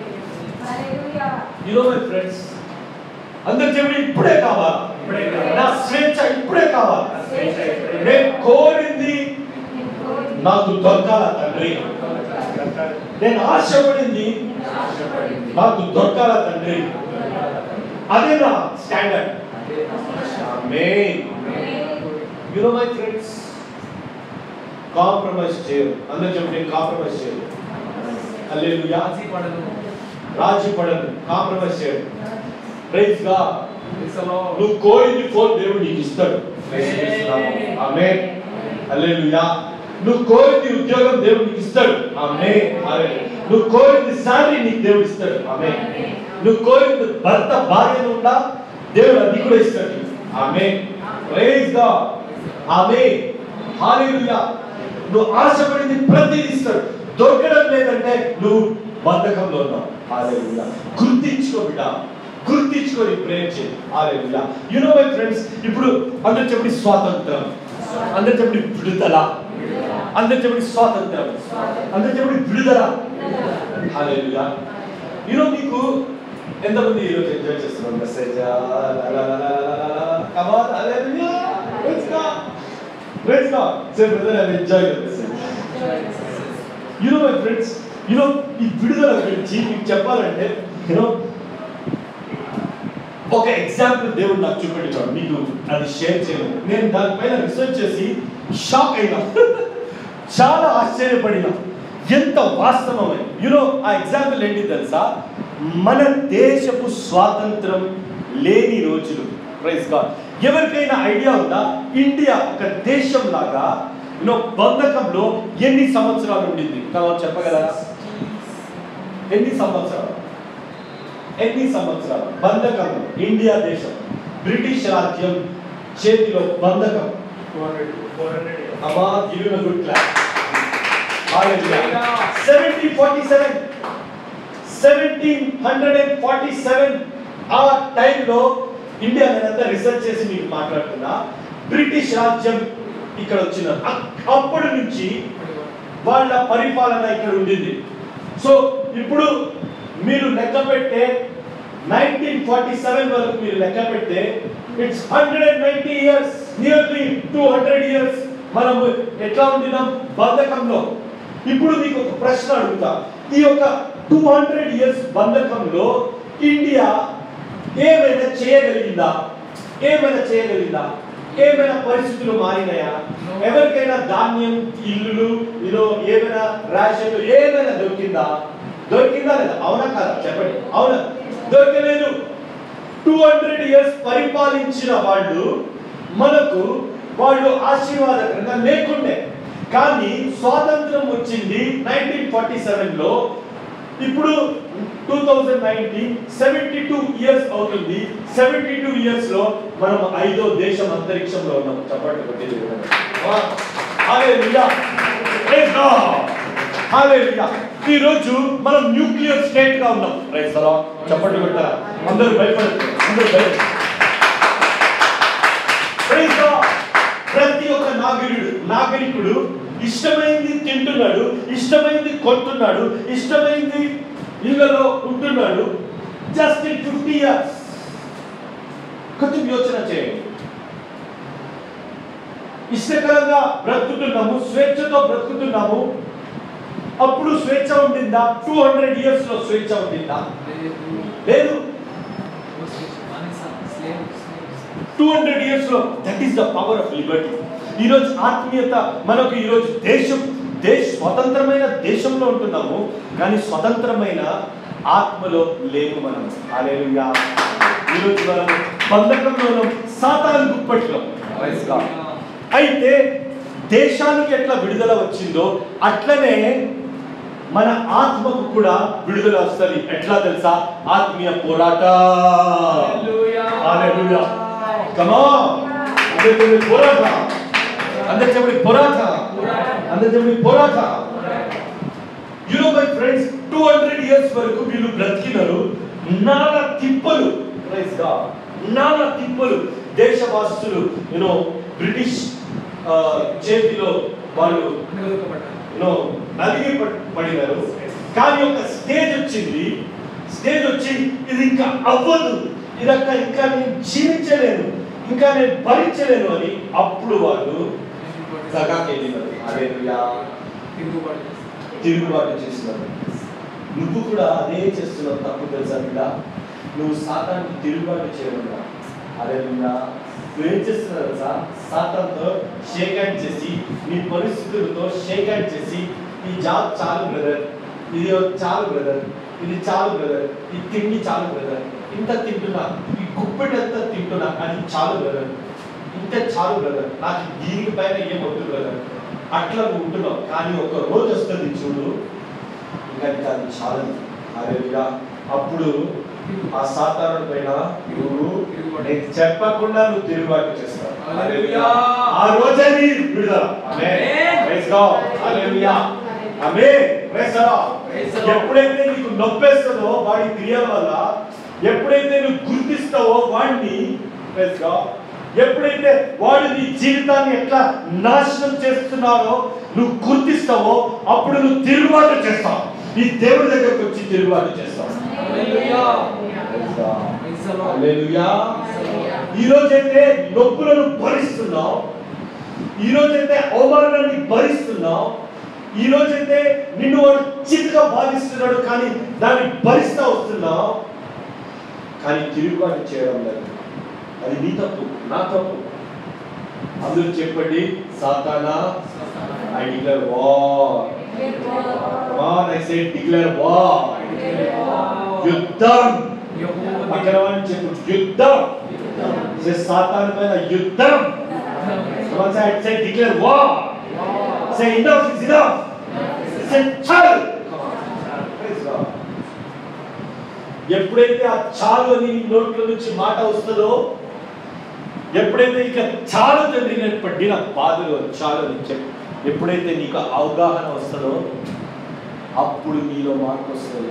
you know my friends అందరు చెప్పండి ఇప్పుడే కావాలా ఇప్పుడే కావాలా. నా స్వేచ్ఛ ఇప్పుడే కావాలా నా స్వేచ్ఛ ఇప్పుడే నేను కోరింది నాకు దొరకాల తండ్రి నేను ఆశపడింది నాకు దొరకాల తండ్రి అదే నా standard amen you know my friends compromise చేయరు అందరు చెప్పండి కాంప్రమైజ్ చేయరు హల్లెలూయా రాజీ పడను. రాజీ పడను కాంప్రమైజ్ చేయరు ప్రైజ్ గా Praise the Lord. నువ్వు కోరింది ఫోన్ దేవుడు నీకు ఇస్తాడు ఆమె హల్లెలూయా నువ్వు కోరింది ఉద్యోగం దేవుడు నీకు ఇస్తాడు ఆమె నువ్వు కోరింది శాలరీ నీకు దేవుడు ఇస్తాడు ఆమె నువ్వు కోరింది భర్త భార్యను ఉందా దేవుడు అది కూడా ఇస్తాడు ఆమె ప్రైజ్ గా ఆమె హల్లెలూయా నువ్వు ఆశపడింది ప్రతిదీ ఇస్తాడు దొరకడం లేదంటే నువ్వు బద్ధకంలో ఉన్నావు హల్లెలూయా గుర్తించుకో బిడ్డ గుర్తించుకొని ప్రేమ చేయి hallelujah you know my friends ఇప్పుడు అందరు చెప్పండి స్వాతంత్రం అందరు చెప్పండి విడుదల అందరు చెప్పండి స్వాతంత్రం అందరు చెప్పండి విడుదల హల్లెలూయా యు నో మీకు ఎంతమంది ఈరోజు ఎంజాయ్ చేస్తున్నారు message come on hallelujah praise God praise God say brother I enjoy your message you know my friends you know ఈ విడుదల గురించి మీకు చెప్పాలంటే యు నో ఒక ఎగ్జాంపుల్ దేవుడు నాకు చూపెట్టాడు మీకు అది షేర్ చేయను నేను దానిపైన రీసెర్చ్ చేసి షాక్ అయినా చాలా ఆశ్చర్యపడినా ఎంత వాస్తవమే యూనో ఆ ఎగ్జాంపుల్ ఏంటి తెలుసా మన దేశపు స్వాతంత్రం లేని రోజులు ప్రైజ్ గాడ్ ఎవరికైనా ఐడియా ఉందా ఇండియా ఒక దేశం లాగా యూనో బంధకంలో ఎన్ని సంవత్సరాలు ఉండింది కావాలి చెప్పగలరా ఎన్ని సంవత్సరాలు ఎన్ని సంవత్సరాలు బంధకం ఇండియా దేశం బ్రిటిష్ రాజ్యం చేతిలో బంధకం 400 400 years. అమ్మా give a good class seventeen forty seven seventeen hundred and forty seven ఆ టైంలో ఇండియా నేనంతా రీసెర్చ్ చేసి మీకు మాట్లాడుతున్నా బ్రిటిష్ రాజ్యం ఇక్కడ వచ్చిన అ- అప్పటి నుంచి వాళ్ళ పరిపాలన ఇక్కడ ఉండింది సో ఇప్పుడు మీరు లెక్క పెట్టే నైన్టీన్ ఫార్టీ సెవెన్ వరకు మీరు లెక్క పెడితే it's hundred and ninety years nearly two hundred years మనం ఎట్లా ఉండినాం బంధకంలో ఇప్పుడు మీకు ఒక ప్రశ్న అడుగుతా ఈ యొక్క టూ హండ్రెడ్ ఇయర్స్ బంధకంలో ఇండియా ఏమైనా చేయగలిగిందా ఏమైనా చేయగలిగిందా ఏమైనా పరిస్థితులు మారినాయా ఎవరికైనా ధాన్యం ఇల్లులు ఇదో ఏమైనా రేషన్లు ఏమైనా దొరికిందా దొరికిందా లేదా అవునా కాదా చెప్పండి అవునా దొరకలేదు టూ హండ్రెడ్ ఇయర్స్ పరిపాలించిన వాళ్ళు మనకు వాళ్ళు ఆశీర్వాదకరంగా లేకుండే కానీ స్వాతంత్రం వచ్చింది నైన్టీన్ ఫార్టీ సెవెన్లో ఇప్పుడు two thousand nineteen seventy two years అవుతుంది సెవెంటీ టూ ఇయర్స్ లో మనం ఐదో దేశం అంతరిక్షంలో ఉన్నాం చెప్పండి కొట్టేది ఈ రోజు మనం న్యూక్లియర్ స్టేట్ గా ఉన్నాం రైట్ సలా చెప్పండి కొట్టారా అందరూ భయపడదు అందరూ భయపడదు Praise God. ప్రతి ఒక్క నాగరికుడు నాగరికుడు ఇష్టమైంది తింటున్నాడు ఇష్టమైంది కొంటున్నాడు ఇష్టమైంది ఇళ్లలో ఉంటున్నాడు జస్ట్ ఇన్ ఫిఫ్టీ ఇయర్స్ కొంచెం యోచన చేయండి ఇష్టకరంగా బ్రతుకుతున్నాము స్వేచ్ఛతో బ్రతుకుతున్నాము అప్పుడు స్వేచ్ఛ ఉండిందా టూ హండ్రెడ్ ఇయర్స్ లో స్వేచ్ఛ ఉండిందా లేదు టూ హండ్రెడ్ ఇయర్స్ లో that is the power of liberty ఈరోజు ఆత్మీయత మనకు ఈరోజు దేశం దేశ స్వతంత్రమైన దేశంలో ఉంటున్నాము కానీ స్వతంత్రమైన ఆత్మలో లేము మనం అలేలుగా ఈరోజు మనం బంధకంలో సాతాను గుప్పట్లో Praise God. అయితే దేశానికి ఎట్లా విడుదల వచ్చిందో అట్లనే మన ఆత్మకు కూడా విడుదల వస్తుంది ఎట్లా తెలుసా ఆత్మీయ పోరాట హల్లెలూయా కమ్ ఆన్ అందరూ చెప్పండి పోరాట అందరూ చెప్పండి పోరాట అందరూ చెప్పండి పోరాట you know my friends 200 years వరకు వీళ్ళు బ్రతికినారు నానా తిప్పలు ప్రైజ్ గాడ్ నానా తిప్పలు దేశవాసులు యూనో బ్రిటిష్ ఆ, చేతిలో వాళ్ళు యూనో నలిగి పడ్- పడినారు కానీ ఒక స్టేజ్ వచ్చింది స్టేజ్ వచ్చి ఇది ఇంకా అవ్వదు ఇదక్క ఇంకా నేను జీవించలేను ఇంకా నేను భరించలేను అని అప్పుడు వాళ్ళు సగాకి వెళ్ళినారు హల్లెలూయా తిరుగుబాటు చేస్తున్నారు నువ్వు కూడా అదే చేస్తున్నావు తప్పు తెలుసా బిడ్డ నువ్వు సాతానికి తిరుగుబాటు చేయకుండా అదే నువ్వేం చేస్తున్నావు తెలుసా సాతాన్తో షేక్ హ్యాండ్ చేసి నీ పరిస్థితులతో షేక్ హ్యాండ్ చేసి ఈ జాబ్ చాలు బ్రదర్ ఇది చాలు బ్రదర్ ఇది చాలు బ్రదర్ ఈ తిండి చాలు బ్రదర్ ఇంత తింటున్నా ఈ గుప్పెటంతా తింటున్నా అది చాలు బ్రదర్ ఇంత చాలు బ్రదర్ నాకు దీనిపైన ఏం వద్దు బ్రదర్ అట్లా నువ్వు ఉంటున్నావు కానీ ఒక రోజు వస్తుంది చూడు ఇంకా నీకు అది చాలదు అదేవిగా అప్పుడు ఆ సాతాను పైన నువ్వు నీకు చెప్పకుండా నువ్వు తిరుగుబాటు చేస్తావు హల్లెలూయా. ఆ రోజే నీ విడుదల ఆమేన్. ఆమేన్. Praise God. Hallelujah. Amen. Praise the Lord. Praise the Lord. ఎప్పుడైతే నీకు నొప్పేస్తుందో వాడి క్రియల వల్ల ఎప్పుడైతే నువ్వు గుర్తిస్తావో వాడిని Praise God. ఎప్పుడైతే వాడు నీ జీవితాన్ని ఎట్లా నాశనం చేస్తున్నారో నువ్వు గుర్తిస్తావో అప్పుడు నువ్వు తిరుగుబాటు చేస్తావు ఈ దేవుడి దగ్గరకు వచ్చి తిరుగుబాటు చేస్తావు Praise God. హల్లెలూయా. ఈ రోజైతే నొప్పులను భరిస్తున్నావు ఈ రోజైతే అవమానాన్ని భరిస్తున్నావు ఈ రోజైతే నిన్ను వాడు చిత్తుగా బాధిస్తున్నాడు కానీ దాన్ని భరిస్తా వస్తున్నావు కానీ తిరుగుబాటు చేయడం లేదు అది నీ తప్పు నా తప్పు అందరూ చెప్పండి సాతానా I declare war war I say declare war యుద్ధం పక్కన వాడిని చెప్పు యుద్ధం సే సాతాను పైన యుద్ధం Someone say, say declare war. Say enough is enough. Say చాలు. Praise God. ఎప్పుడైతే ఆ చాలు అని నీ నోట్ల నుంచి మాట వస్తుందో ఎప్పుడైతే ఇక చాలు తండ్రి నేను పడిన బాధలు చాలు అని చెప్పి ఎప్పుడైతే నీకు అవగాహన వస్తుందో అప్పుడు నీలో మార్పు వస్తుంది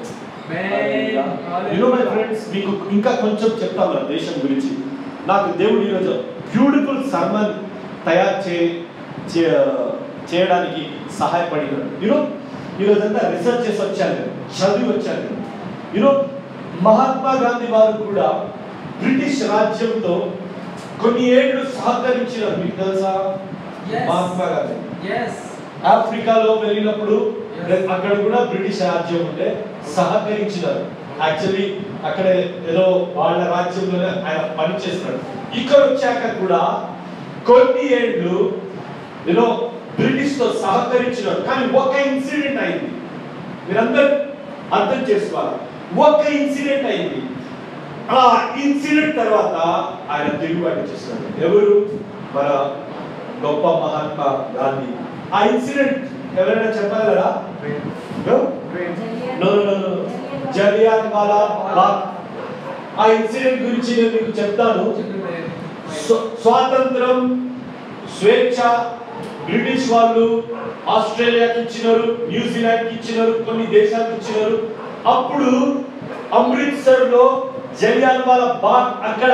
యూనో మై ఫ్రెండ్స్ మీకు ఇంకా కొంచెం చెప్తాను నా దేశం గురించి నాకు దేవుడు ఈరోజు బ్యూటిఫుల్ సర్మన్ తయారు చే చే- చేయడానికి సహాయపడినాడు యూనో ఈరోజంతా రీసెర్చ్ చేసి వచ్చాను చదివి వచ్చాను యూనో మహాత్మా గాంధీ వారు కూడా బ్రిటిష్ రాజ్యంతో కొన్ని ఏళ్ళు సహకరించినారు మీకు తెలుసా Yes. మహాత్మా గాంధీ ఆఫ్రికాలో వెళ్ళినప్పుడు Yes. అక్కడ కూడా బ్రిటిష్ రాజ్యం ఉంటే సహకరించినారు యాక్చువల్లీ అక్కడ ఏదో వాళ్ళ రాజ్యంలోనే ఆయన పని చేస్తున్నాడు ఇక్కడ వచ్చాక కూడా కొన్ని ఏళ్ళు ఏదో బ్రిటిష్ తో సహకరించినాడు కానీ ఒక ఇన్సిడెంట్ అయింది మీరందరూ అర్థం చేసుకోవాలి ఒక ఇన్సిడెంట్ అయింది ఆ ఇన్సిడెంట్ తర్వాత ఆయన తిరుగుబాటు చేస్తున్నాడు ఎవరు మన గొప్ప మహాత్మా గాంధీ ఆ ఇన్సిడెంట్ ఎవరైనా చెప్పగలరా No? No, no, no, no. జలియాన్ వాలా బాగ్ ఆ ఇన్సిడెంట్ గురించి నేను మీకు చెప్తాను స్వ- స్వాతంత్రం స్వేచ్ఛ బ్రిటిష్ వాళ్ళు ఆస్ట్రేలియాకి ఇచ్చినారు న్యూజిలాండ్కి ఇచ్చినారు కొన్ని దేశాలకు ఇచ్చినారు అప్పుడు అమృత్సర్ లో జలియాన్ వాలా బాగ్ అక్కడ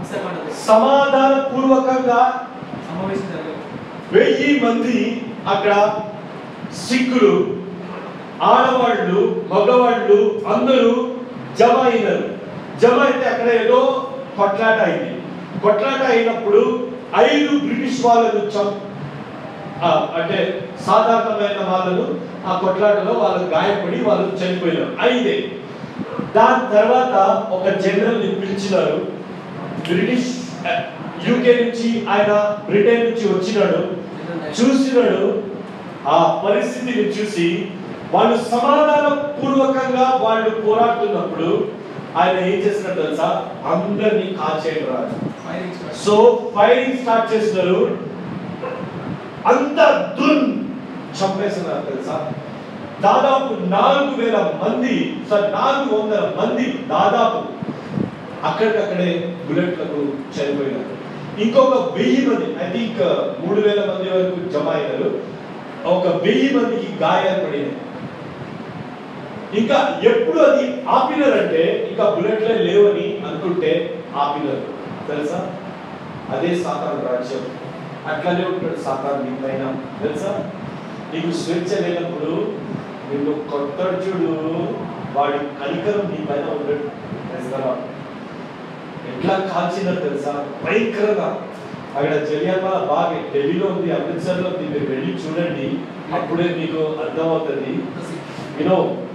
సమాధాన పూర్వకంగా వెయ్యి మంది అక్కడ సిక్కులు ఆడవాళ్ళు మగవాళ్ళు అందరూ జమ అయినారు జమ అయితే అక్కడ ఏదో కొట్లాట అయింది కొట్లాట అయినప్పుడు ఐదు బ్రిటిష్ వాళ్ళను చం ఆ, అంటే సాధారణమైన వాళ్ళను ఆ కొట్లాటలో వాళ్ళు గాయపడి వాళ్ళు చనిపోయినారు ఐదే దాని తర్వాత ఒక జనరల్ ని పిలిచినారు బ్రిటిష్ యూకే నుంచి ఆయన బ్రిటన్ నుంచి వచ్చినాడు చూసినాడు ఆ పరిస్థితిని చూసి వాళ్ళు సమాధాన పూర్వకంగా వాళ్ళు పోరాడుతున్నప్పుడు ఆయన ఏం చేసినట్టు తెలుసా అందరినీ కాల్చేయడం రాదు సో ఫైరింగ్ స్టార్ట్ చేసినారు అంత దున్ చంపేస్తున్నారు తెలుసా దాదాపు నాలుగు వేల మంది సార్ నాలుగు వందల మంది దాదాపు అక్కడికక్కడే బుల్లెట్లకు చనిపోయినారు ఇంకొక వెయ్యి మంది ఐ థింక్ మూడు వేల మంది వరకు జమ అయినారు ఒక వెయ్యి మందికి గాయాలు పడినాయి ఇంకా ఎప్పుడు అది ఆపినారంటే ఇంకా బుల్లెట్లే లేవని అనుకుంటే ఆపినారు తెలుసా అదే సాతాన్ రాజ్యం అట్లానే ఉంటాడు సాతాన్ నీ పైన తెలుసా నీకు స్వేచ్ఛ లేనప్పుడు నిన్ను కొత్తడు చూడు వాడి కనికరం నీ పైన ఉండడు తెలుసా ఎట్లా కాల్చినారు తెలుసా భయంకరంగా అక్కడ జలియాన్వాల బాగా ఢిల్లీలో ఉంది అమృత్సర్లో ఉంది మీరు వెళ్ళి చూడండి అప్పుడే మీకు అర్థమవుతుంది యూనో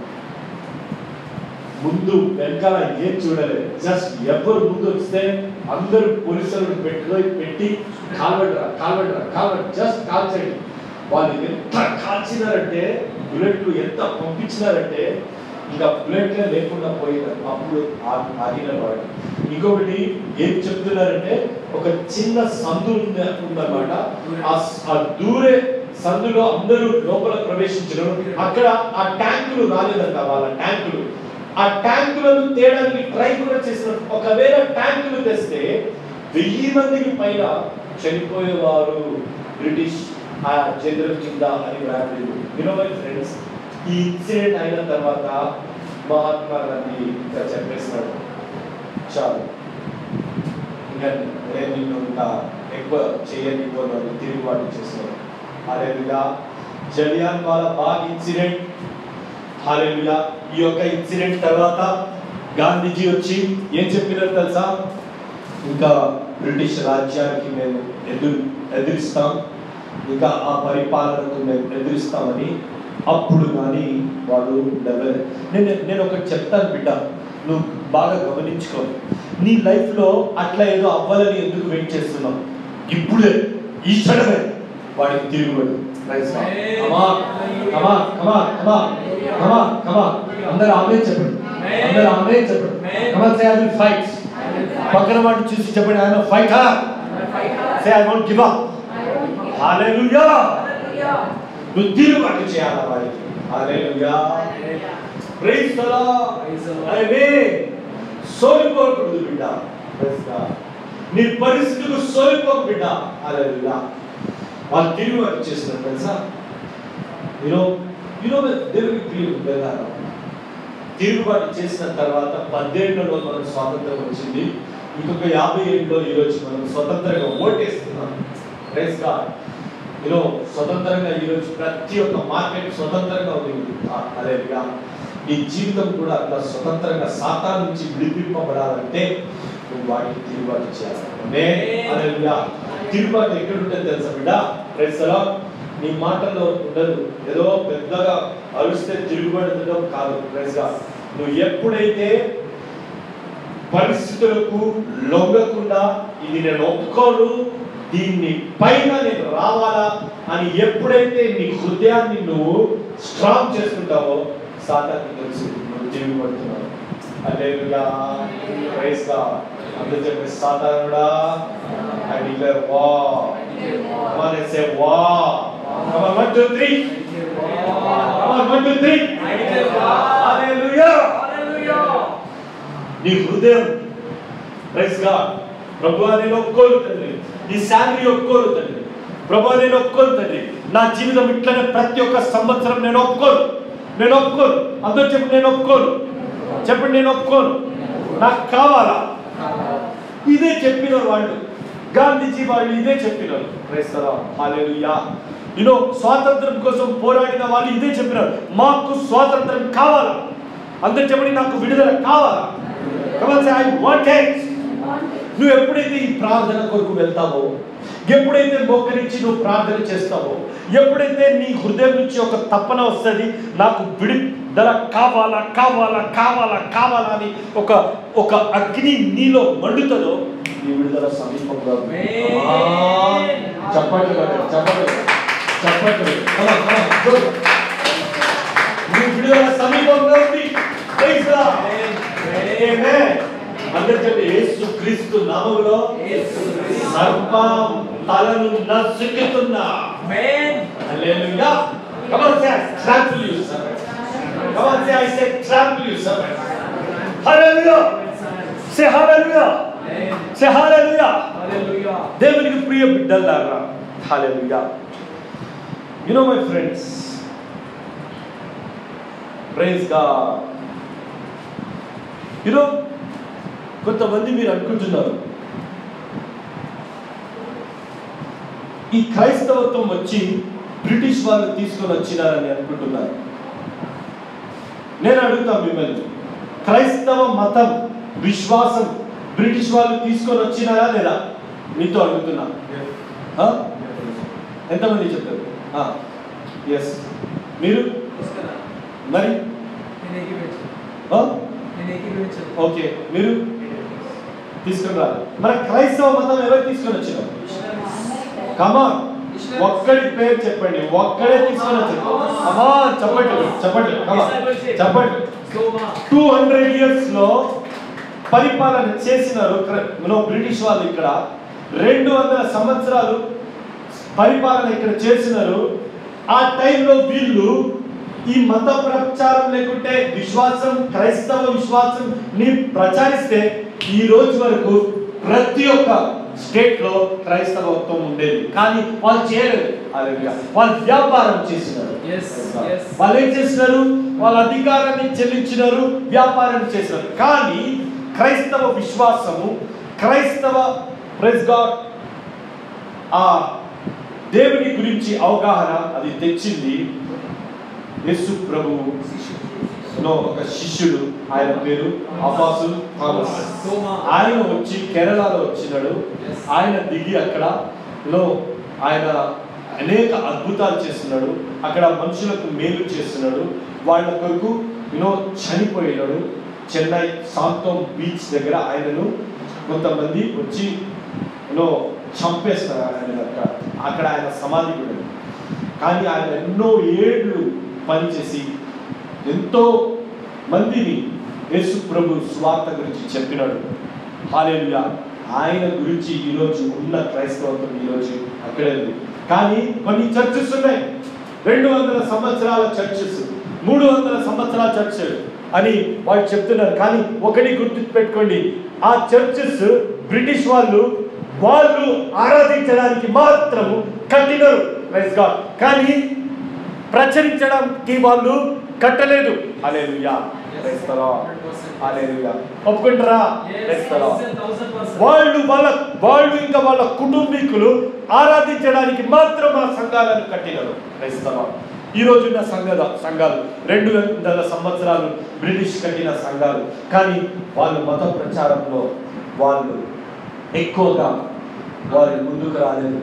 ముందు వెనకాల ఏం చూడలేదు జస్ట్ ఎవరు ముందు వస్తే అందరూ పోలీసులను పెట్టుకొని పెట్టి కాల్వడ్రా కాల్వడ్రా కాల్వడ్ జస్ట్ కాల్చండి వాళ్ళు ఎంత కాల్చినారంటే బుల్లెట్లు ఎంత పంపించినారంటే ఇంకా బుల్లెట్లే లేకుండా పోయినారు అప్పుడు ఆ- ఆగిన వాడు ఇంకొకటి ఏం చెప్తున్నారంటే ఒక చిన్న సందు ఉంది ఉందన్నమాట ఆ స- ఆ దూరే సందులో అందరూ లోపల ప్రవేశించడం అక్కడ ఆ ట్యాంకులు రాలేదంట వాళ్ళ ట్యాంకులు ఆ ట్యాంకులను తేడానికి ట్రై కూడా చేసిన ఒకవేళ ట్యాంకులు తెస్తే వెయ్యి మందికి పైన చనిపోయేవారు బ్రిటిష్ ఆ చంద్రం కింద అని రాయలేదు యూనో మై ఫ్రెండ్స్ ఈ ఇన్సిడెంట్ అయిన తర్వాత మహాత్మా గాంధీ ఇంకా చెప్పేసినాడు చాలు ఇంకా నేను నిన్ను ఇంకా ఎక్కువ చేయనివ్వను తిరుగుబాటు చేసినాడు అదేవిధంగా జలియాన్ వాలా బాగ్ ఇన్సిడెంట్ హాలెలుయా ఈ యొక్క ఇన్సిడెంట్ తర్వాత గాంధీజీ వచ్చి ఏం చెప్పినారు తెలుసా ఇంకా బ్రిటిష్ రాజ్యానికి మేము ఎదురు ఎదిరిస్తాం ఇంకా ఆ పరిపాలనకు మేము ఎదిరిస్తామని అప్పుడు కానీ వాళ్ళు ఉండలేదు నేను నేను ఒకటి చెప్తాను బిడ్డ నువ్వు బాగా గమనించుకో నీ లైఫ్లో అట్లా ఏదో అవ్వాలని ఎందుకు వెయిట్ చేస్తున్నావు ఇప్పుడే ఈ క్షణమే వాడికి తిరుగుబడు Praise God. Come on, come on, come on, come on, come on, come on. అందరూ ఆమె చెప్పండి అందరూ ఆమె చెప్పండి come on say I will fight పక్కన వాడిని చూసి చెప్పండి I am fighter say I won't give up hallelujah నువ్వు తిరుగుబాటు చేయాలి వాడికి hallelujah praise the Lord amen సోలిపోకూడదు బిడ్డ ప్రైజ్ గాడ్ నీ పరిస్థితులు సోలిపోకు బిడ్డ హల్లెలూయా వాళ్ళు తిరుగుబాటు చేసినారు తెలుసా యూనో యూనో దేవుడికి క్లియర్ వెళ్ళారు తిరుగుబాటు చేసిన తర్వాత పద్దెండులో మనకు స్వాతంత్రం వచ్చింది ఇంకొక యాభై ఏళ్ళలో ఈరోజు మనం స్వతంత్రంగా ఓటేస్తున్నాం ప్రైజ్ గాడ్ యూనో స్వతంత్రంగా ఈరోజు ప్రతి ఒక్క మార్కెట్ స్వతంత్రంగా ఉంది అదేవిగా నీ జీవితం కూడా అట్లా స్వతంత్రంగా సాతా నుంచి విడిపింపబడాలంటే నువ్వు వాటికి తిరుగుబాటు చేయాలి అదేవిగా తిరుగుబాటు ఎక్కడ ఉంటుంది తెలుసా బిడ్డ ప్రైజ్ లార్డ్ నీ మాటల్లో ఉండదు ఏదో పెద్దగా అరుస్తే తిరుగుబడడం కాదు ప్రైజ్గా నువ్వు ఎప్పుడైతే పరిస్థితులకు లొంగకుండా ఇది నేను ఒప్పుకోను దీన్ని పైన నేను రావాలా అని ఎప్పుడైతే నీ హృదయాన్ని నువ్వు స్ట్రాంగ్ చేసుకుంటావో సాతానికి తెలుసు నువ్వు తిరుగుబడుతున్నావు అల్లెలుయా ప్రైజ్ గా అందుకు చెప్పి సాతానుడా I declare war Come on and say wow. Come on, one, two, three. Come on, one, two, three. Hallelujah. నీ హృదయం ప్రైజ్ గాడ్ ప్రభు నేను ఒప్పుకోరు తండ్రి నీ శాలరీ ఒప్పుకోరు తండ్రి ప్రభు నేను ఒప్పుకోరు తండ్రి నా జీవితం ఇట్లనే ప్రతి ఒక్క సంవత్సరం నేను ఒప్పుకోను నేను ఒప్పుకోను అందరూ చెప్పి నేను ఒప్పుకోను చెప్పండి నేను ఒప్పుకోను నాకు కావాలా ఇదే చెప్పిన వాళ్ళు గాంధీజీ వాళ్ళు ఇదే చెప్పినారు హాలేలుయా యూనో స్వాతంత్రం కోసం పోరాడిన వాళ్ళు ఇదే చెప్పినారు మాకు స్వాతంత్రం కావాలా అందరు చెప్పండి నాకు విడుదల కావాలా ఐ వాంట్ నువ్వు ఎప్పుడైతే ఈ ప్రార్థన కొరకు వెళ్తావో ఎప్పుడైతే మోకరించి నువ్వు ప్రార్థన చేస్తావో ఎప్పుడైతే నీ హృదయం నుంచి ఒక తపన వస్తుంది నాకు విడుదల కావాలా కావాలా కావాలా కావాలా అని ఒక ఒక అగ్ని నీలో మండుతుందో నీ విడుదల సమీపంలో ఉంది. Amen. ఆ, చెప్పండి మరి, చెప్పండి చెప్పండి Come on, come on, go. మీ విడుదల సమీపంలో ఉంది Praise God. Amen. అందరూ చెప్పి యేసు క్రీస్తు నామములో సర్పం తలను నసుకుతున్నా హల్లెలూయా Come on, say, trample you, sir. Come on, say, I say, trample you, sir. Hallelujah. Say hallelujah. Say hallelujah. దేవునికి ప్రియ బిడ్డలారా hallelujah you know my friends praise God you know కొంతమంది మీరు అనుకుంటున్నారు ఈ క్రైస్తవత్వం వచ్చి బ్రిటిష్ వాళ్ళు తీసుకొని వచ్చినారని అనుకుంటున్నారు నేను అడుగుతాను మిమ్మల్ని క్రైస్తవ మతం విశ్వాసం బ్రిటిష్ వాళ్ళు తీసుకొని వచ్చినారా లేదా మీతో అడుగుతున్నా ఆ? ఎంతమంది చెప్తారు ఎస్ మీరు మరి ఆ? ఓకే మీరు తీసుకుని రాలి మన క్రైస్తవ మతం ఎవరు తీసుకొని వచ్చినారు కమా ఒక్కడి పేరు చెప్పండి ఒక్కడే తీసుకొని వచ్చారు అమ్మా చెప్పండి చెప్పండి come on. చెప్పండి టూ హండ్రెడ్ ఇయర్స్ లో పరిపాలన చేసినారు క్ర- మనం బ్రిటిష్ వాళ్ళు ఇక్కడ రెండు వందల సంవత్సరాలు పరిపాలన ఇక్కడ చేసినారు ఆ టైంలో వీళ్ళు ఈ మత ప్రచారం లేకుంటే విశ్వాసం క్రైస్తవ విశ్వాసం ని ప్రచారిస్తే ఈ రోజు వరకు ప్రతి ఒక్క స్టేట్ లో క్రైస్తవత్వం ఉండేది కానీ వాళ్ళు చేయలేదు హల్లెలూయా. వాళ్ళు వ్యాపారం చేసినారు Yes, yes. వాళ్ళు ఏం చేసినారు వాళ్ళ అధికారాన్ని చెల్లించినారు వ్యాపారం చేసినారు కానీ క్రైస్తవ విశ్వాసము క్రైస్తవ ప్రెస్ గాడ్ ఆ దేవుని గురించి అవగాహన అది తెచ్చింది యేసు ప్రభు లో ఒక శిష్యుడు ఆయన పేరు అబ్బాసు థామస్ ఆయన వచ్చి కేరళలో వచ్చినాడు ఆయన దిగి అక్కడ లో ఆయన అనేక అద్భుతాలు చేస్తున్నాడు అక్కడ మనుషులకు మేలు చేస్తున్నాడు వాళ్ళ కొరకు యూనో చనిపోయినాడు చెన్నై సాంతోమ్ బీచ్ దగ్గర ఆయనను కొంతమంది వచ్చి యూనో చంపేస్తారు ఆయన అక్కడ అక్కడ ఆయన సమాధి కూడా ఉంది. కానీ ఆయన ఎన్నో ఏళ్ళు పనిచేసి ఎంతో మందిని యేసు ప్రభు స్వార్థ గురించి చెప్పినాడు హాలేలుయా ఆయన గురించి ఈరోజు ఉన్న క్రైస్తవత్వం ఈరోజు అక్కడే ఉంది కానీ కొన్ని చర్చెస్ ఉన్నాయి రెండు వందల సంవత్సరాల చర్చెస్ మూడు వందల సంవత్సరాల చర్చ్ అని వాళ్ళు చెప్తున్నారు కానీ ఒకటి గుర్తు పెట్టుకోండి ఆ చర్చెస్ బ్రిటిష్ వాళ్ళు వాళ్ళు ఆరాధించడానికి మాత్రము కట్టినారు ప్రైజ్ గాడ్ కానీ ప్రచురించడానికి వాళ్ళు కట్టలేదు hallelujah praise the Lord hallelujah ఒప్పుకుంటారా ప్రైజ్ ద లార్డ్ వాళ్ళు వాళ్ళ వాళ్ళు ఇంకా వాళ్ళ కుటుంబీకులు ఆరాధించడానికి మాత్రం ఆ సంఘాలను కట్టినారు ప్రైజ్ ద లార్డ్ ఈ రోజున్న సంఘ సంఘాలు రెండు వందల సంవత్సరాలు బ్రిటిష్ కట్టిన సంఘాలు కానీ వాళ్ళు మత ప్రచారంలో వాళ్ళు ఎక్కువగా వారు ముందుకు రాలేదు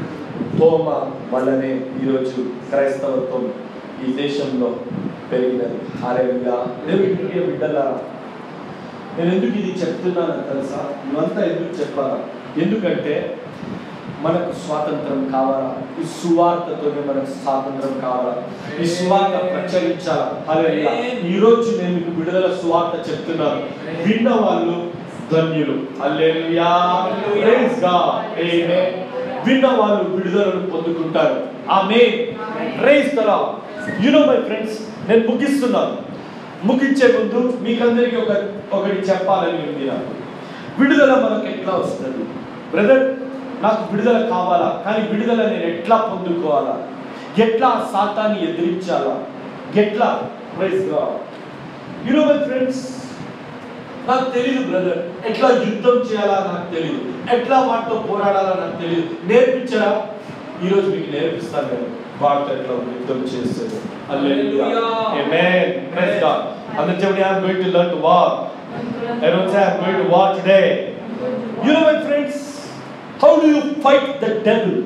తోమ వల్లనే ఈరోజు క్రైస్తవత్వం ఈ దేశంలో పెరిగినది హాలేలుగా దేవుడి ప్రియ బిడ్డలారా నేను ఎందుకు ఇది చెప్తున్నానో తెలుసా ఇవంతా ఎందుకు చెప్పాలా ఎందుకంటే మనకు స్వాతంత్రం కావాలా ఈ సువార్తతోనే మనకు స్వాతంత్రం కావాలా ఈ సువార్త ప్రచురించాలా హల్లెలూయా ఈ రోజు నేను మీకు విడుదల సువార్త చెప్తున్నాను విన్న వాళ్ళు ధన్యులు హల్లెలూయా ప్రైజ్ గాడ్ ఆమేన్ విన్న వాళ్ళు విడుదలను పొందుకుంటారు amen praise the Lord you know my friends నేను ముగిస్తున్నాను ముగించే ముందు మీకందరికీ ఒక ఒకటి చెప్పాలని ఉంది నాకు విడుదల మనకు ఎట్లా వస్తుంది బ్రదర్ నాకు విడుదల కావాలా కానీ విడుదల నేను ఎట్లా పొందుకోవాలా ఎట్లా ఆ సాతాన్ని ఎదిరించాలా ఎట్లా praise you know my friends నాకు తెలియదు బ్రదర్ ఎట్లా యుద్ధం చేయాలా నాకు తెలియదు ఎట్లా వాటితో పోరాడాలా నాకు తెలియదు నేర్పించరా ఈరోజు మీకు నేర్పిస్తాను నేను వాటితో ఎట్లా యుద్ధం చేస్తుంది Hallelujah. Amen. Praise God. అందరూ చెప్పండి I'm going to learn to war. Everyone say I'm going to war today. You know my friends, how do you fight the devil?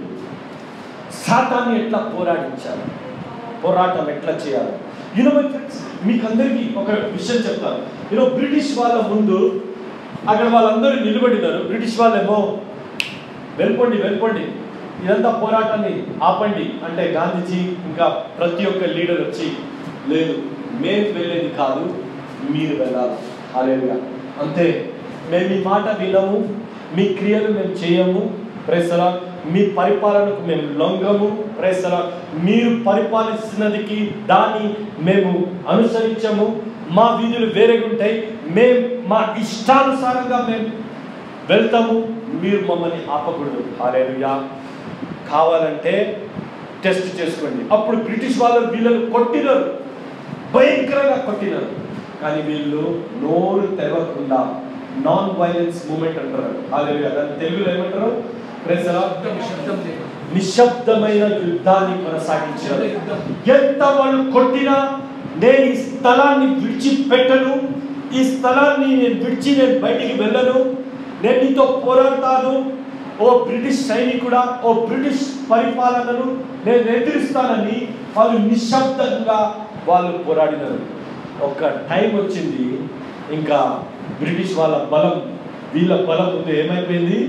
సాతాన్ని ఎట్లా పోరాడించాలి పోరాటం ఎట్లా చేయాలి యూనో మై ఫ్రెండ్స్ మీకు అందరికీ ఒక విషయం చెప్తాను యూనో బ్రిటిష్ వాళ్ళ ముందు అక్కడ వాళ్ళందరూ నిలబడినారు బ్రిటిష్ వాళ్ళేమో వెళ్ళిపోండి వెళ్ళిపోండి ఇదంతా పోరాటాన్ని ఆపండి అంటే గాంధీజీ ఇంకా ప్రతి ఒక్క లీడర్ వచ్చి లేదు మేము వెళ్ళేది కాదు మీరు వెళ్ళాలి హాలేలుగా అంతే మేము మీ మాట వినము మీ క్రియలు మేము చేయము ప్రేసరా మీ పరిపాలనకు మేము లొంగము ప్రేసరా మీరు పరిపాలిస్తున్నదికి దాన్ని మేము అనుసరించము మా వీధులు వేరేగా ఉంటాయి మేము మా ఇష్టానుసారంగా మేము వెళ్తాము మీరు మమ్మల్ని ఆపకూడదు హాలేలుయా కావాలంటే టెస్ట్ చేసుకోండి అప్పుడు బ్రిటిష్ వాళ్ళు వీళ్ళని కొట్టినారు భయంకరంగా కొట్టినారు కానీ వీళ్ళు నోరు తెరవకుండా నాన్ వైలెన్స్ మూమెంట్ అంటారు హాలేలుయా దాన్ని తెలుగులో ఏమంటారు ప్రజల శబ్దం శబ్దం చేయకు. నిశ్శబ్దమైన యుద్ధాన్ని కొనసాగించారు యుద్ధం. ఎంత వాళ్ళు కొట్టినా నేను ఈ స్థలాన్ని విడిచిపెట్టను ఈ స్థలాన్ని నేను విడిచి నేను బయటికి వెళ్ళను నేను నీతో పోరాడతాను ఓ బ్రిటిష్ సైనికుడా ఓ బ్రిటిష్ పరిపాలనను నేను ఎదిరిస్తానని వాళ్ళు నిశ్శబ్దంగా వాళ్ళు పోరాడినారు ఒక టైం వచ్చింది ఇంకా బ్రిటిష్ వాళ్ళ బలం వీళ్ళ బలం ముందు ఏమైపోయింది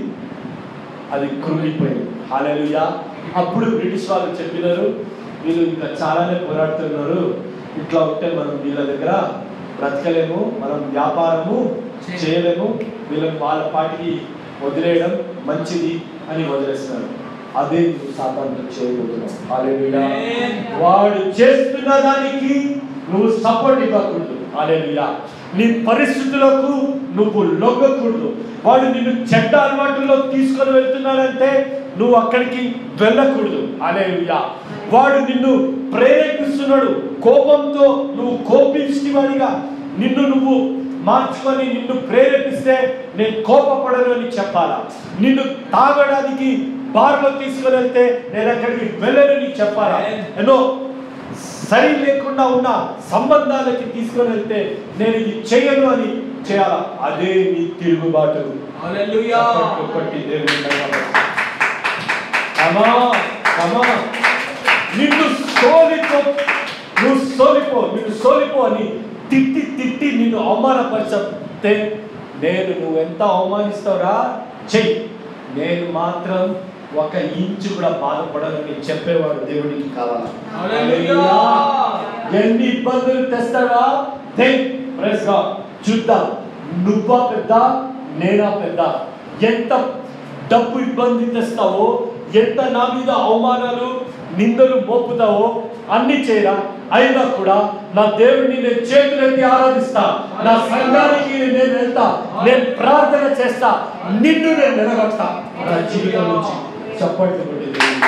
అది కృంగిపోయింది హాలేలుయా అప్పుడు బ్రిటిష్ వాళ్ళు చెప్పినారు వీళ్ళు ఇంకా చాలానే పోరాడుతున్నారు ఇట్లా ఉంటే మనం వీళ్ళ దగ్గర బ్రతకలేము మనం వ్యాపారము చేయలేము వీళ్ళని వాళ్ళ పాటికి వదిలేయడం మంచిది అని వదిలేస్తున్నారు అదే నువ్వు సాతాంతం చేయబోతున్నావు హాలేలుయా వాడు చేస్తున్న దానికి నువ్వు సపోర్ట్ ఇవ్వకూడదు హాలేలుయా నీ పరిస్థితులకు నువ్వు లొంగకూడదు వాడు నిన్ను చెడ్డ అలవాటుల్లో తీసుకొని వెళ్తున్నాడంటే నువ్వు అక్కడికి వెళ్ళకూడదు హాలేలుయా వాడు నిన్ను ప్రేరేపిస్తున్నాడు కోపంతో నువ్వు కోపించినవాడిగా నిన్ను నువ్వు మార్చుకొని నిన్ను ప్రేరేపిస్తే నేను కోపపడను అని చెప్పాలా నిన్ను తాగడానికి బార్లో తీసుకొని వెళ్తే నేను అక్కడికి వెళ్ళను అని చెప్పాలా ఎన్నో సరి లేకుండా ఉన్న సంబంధాలకి తీసుకొని వెళ్తే నేను ఇది చేయను అని చేయాలా అదే నీ తిరుగుబాటు హల్లెలూయా. చప్పట్లు కొట్టి దేవుని ధన్యవాదాలు. Come on, come on. నిన్ను సోలిపో నువ్వు సోలిపో నిన్ను సోలిపో అని తిట్టి తిట్టి నిన్ను అవమానపరిచే నేను నువ్వు ఎంత అవమానిస్తావురా చెయ్యి నేను మాత్రం ఒక ఇంచు కూడా బాధపడనని చెప్పేవాడు దేవుడికి కావాలి హల్లెలూయా. ఎన్ని ఇబ్బందులు తెస్తాడా ప్రెస్ గా చూద్దాం నువ్వా పెద్ద నేనా పెద్ద ఎంత డబ్బు ఇబ్బంది తెస్తావో ఎంత నా మీద అవమానాలు నిందలు మోపుతావో అన్ని చేయరా అయినా కూడా నా దేవుడిని నేను చేతులెత్తి ఆరాధిస్తా నా సంఘానికి నేను వెళ్తా నేను ప్రార్థన చేస్తా నిన్ను నేను నిలబడతా నా జీవితం నుంచి చప్పట్లు కొట్టి దేవుడికి.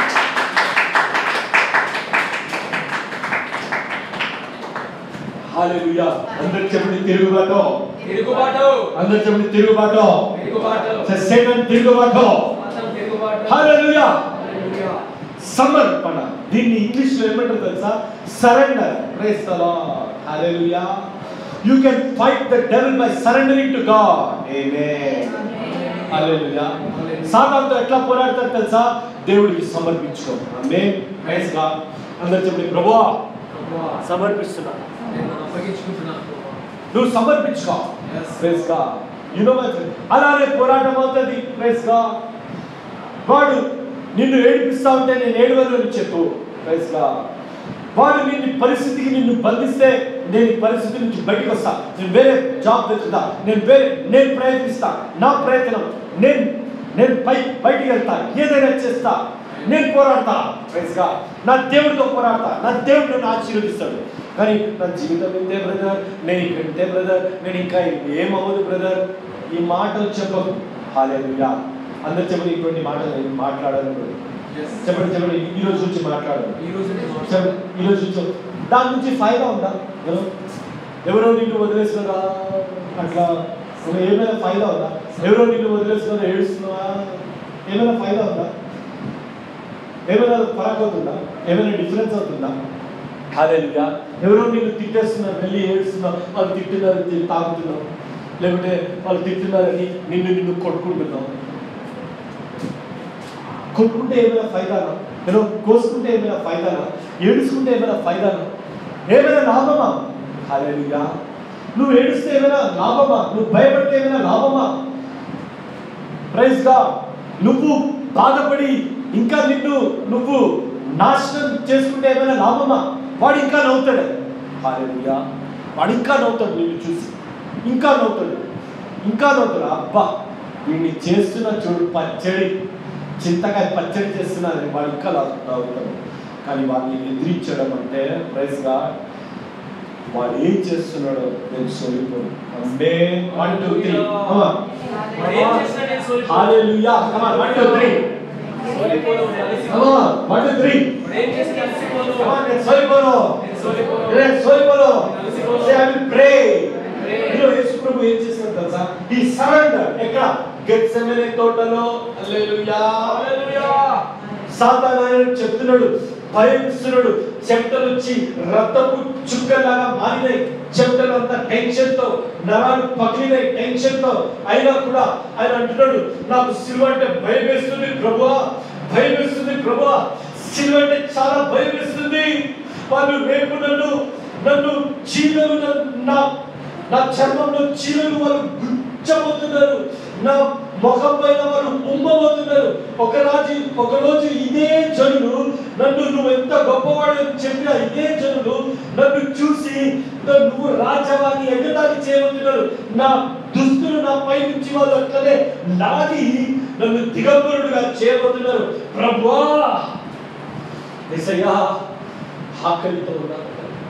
హల్లెలూయా అందరు చెప్పండి తిరుగుబాటు తిరుగుబాటు అందరు చెప్పండి తిరుగుబాటు తిరుగుబాటు సేటన్ తిరుగుబాటు మాత్రం తిరుగుబాటు హల్లెలూయా హల్లెలూయా. సమర్పణ దీన్ని ఇంగ్లీష్ లో ఏమంటారు తెలుసా surrender praise the Lord hallelujah you can fight the devil by surrendering to God amen hallelujah సాతానుతో ఎట్లా పోరాడతారు తెలుసా దేవుడికి సమర్పించుకో ఆమేన్ ప్రైజ్ గాడ్ అందరు చెప్పండి ప్రభువా ప్రభువా, సమర్పిస్తున్నా నేను అప్పగించుకుంటున్నాను ప్రభువా. నువ్వు సమర్పించుకో Yes. Praise God you know my అలానే పోరాటం అవుతుంది ప్రైజ్ గా వాడు నిన్ను ఏడిపిస్తా ఉంటే నేను ఏడవను అని చెప్పు ప్రైజ్ గా వాడు నిన్ను పరిస్థితికి నిన్ను బంధిస్తే నేను ఈ పరిస్థితి నుంచి బయటకు వస్తా నేను వేరే జాబ్ వెతుకుతా నేను వేరే నేను ప్రయత్నిస్తా నా ప్రయత్నం నేను నేను పై బయటికి వెళ్తా ఏదైనా చేస్తా నేను పోరాడతా ప్రైజ్ గా నా దేవుడితో పోరాడతా నా దేవుడు నన్ను ఆశీర్వదిస్తాడు కానీ నా జీవితం ఇంతే బ్రదర్ నేను ఇక్కడ ఇంతే బ్రదర్ నేను ఇంకా ఏమవ్వదు బ్రదర్ ఈ మాటలు చెప్పకు హాలేలుయా అందరు చెప్పండి ఇటువంటి మాటలు నేను మాట్లాడాలి Yes. చెప్పండి చెప్పండి ఈ రోజు నుంచి మాట్లాడాలి ఈ రోజు నేను చెప్పండి ఈ రోజు నుంచి దాని నుంచి ఫైదా ఉందా ఎవరో ఎవరో నిన్ను వదిలేస్తున్నారా అట్లా ఒక ఏమైనా ఫైదా ఉందా ఎవరో నిన్ను వదిలేస్తున్నారా ఏడుస్తున్నావా ఏమైనా ఫైదా ఉందా ఏమైనా ఫరక్ అవుతుందా ఏమైనా డిఫరెన్స్ అవుతుందా హాలేలుగా ఎవరో నిన్ను తిట్టేస్తున్నారు వెళ్ళి ఏడుస్తున్నావు వాళ్ళు తిట్టున్నారు తిని తాగుతున్నావు లేకుంటే వాళ్ళు తిట్టున్నారని నిన్ను నిన్ను కొట్టుకుంటున్నావు కొట్టుకుంటే ఏమైనా ఫైదానా ఏదో కోసుకుంటే ఏమైనా ఫైదానా ఏడుచుకుంటే ఏమైనా ఫైదానా ఏమైనా లాభమా హాలేలుగా నువ్వు ఏడుస్తే ఏమైనా లాభమా నువ్వు భయపడితే ఏమైనా లాభమా ప్రైజ్ గా నువ్వు బాధపడి ఇంకా నిన్ను నువ్వు నాశనం చేసుకుంటే ఏమైనా లాభమా వాడు ఇంకా నవ్వుతాడు హాలెలుయా వాడు ఇంకా నవ్వుతాడు నిన్ను చూసి ఇంకా నవ్వుతాడు ఇంకా నవ్వుతాడు అబ్బా వీడిని చేస్తున్న చూడు పచ్చడి చింతకాయ పచ్చడి చేస్తున్నానని వాడు ఇంకా నవ్వు- నవ్వుతాడు కానీ వాడిని ఎదిరించడం అంటే ప్రైజ్గా వాడు ఏం చేస్తున్నాడో నేను సోలిపోను అంటే వన్ టూ త్రీ వాడు ఏం చేసినా నేను సోలిపోను. Hallelujah come on one two three సోలిపోను, నేను అలసిపోను. కమాన్ వన్ టూ త్రీ వాడు ఏం చేసినా అలసిపోను. కమాన్ నేను సోలిపోను నేను సోలిపోను. నేను సోలిపోను నేను అలసిపోను. Say I will pray Pray. ఈరోజు యేసు ప్రభు ఏం చేశాడు తెలుసా ఈ సరెండర్ ఎక్కడ గెత్సెమనే తోటలో హల్లెలూయా హల్లెలూయా. సాతాను ఆయన చెప్తున్నాడు భయపిస్తున్నాడు చెమటలు వచ్చి రక్తపు చుక్కలాగా మారినాయి చెమటలు అంతా టెన్షన్ తో నరాలు పగిలినాయి టెన్షన్ తో అయినా కూడా ఆయన అంటున్నాడు నాకు సిలువ అంటే భయం వేస్తుంది ప్రభువా భయం వేస్తుంది ప్రభువా సిలువ అంటే చాలా భయం వేస్తుంది వాళ్ళు రేపు నన్ను నన్ను చీలలు నన్ను- నా నా చర్మంలో చీలలు వాళ్ళు గుచ్చబోతున్నారు నా ముఖం పైన వాళ్ళు ఉమ్మబోతున్నారు ఒక రాజు ఒక రోజు ఇదే జనులు నన్ను నువ్వు ఎంత గొప్పవాడు అని చెప్పిన ఇదే జనులు నన్ను చూసి "న- నువ్వు రాజవాణి ఎగతాళి చేయబోతున్నారు నా దుస్తులు నా పై నుంచి వాళ్ళు అట్లనే లాగి నన్ను దిగంబరుడుగా చేయబోతున్నారు ప్రభువా యేసయ్యా ఆకలితో ఉన్నారు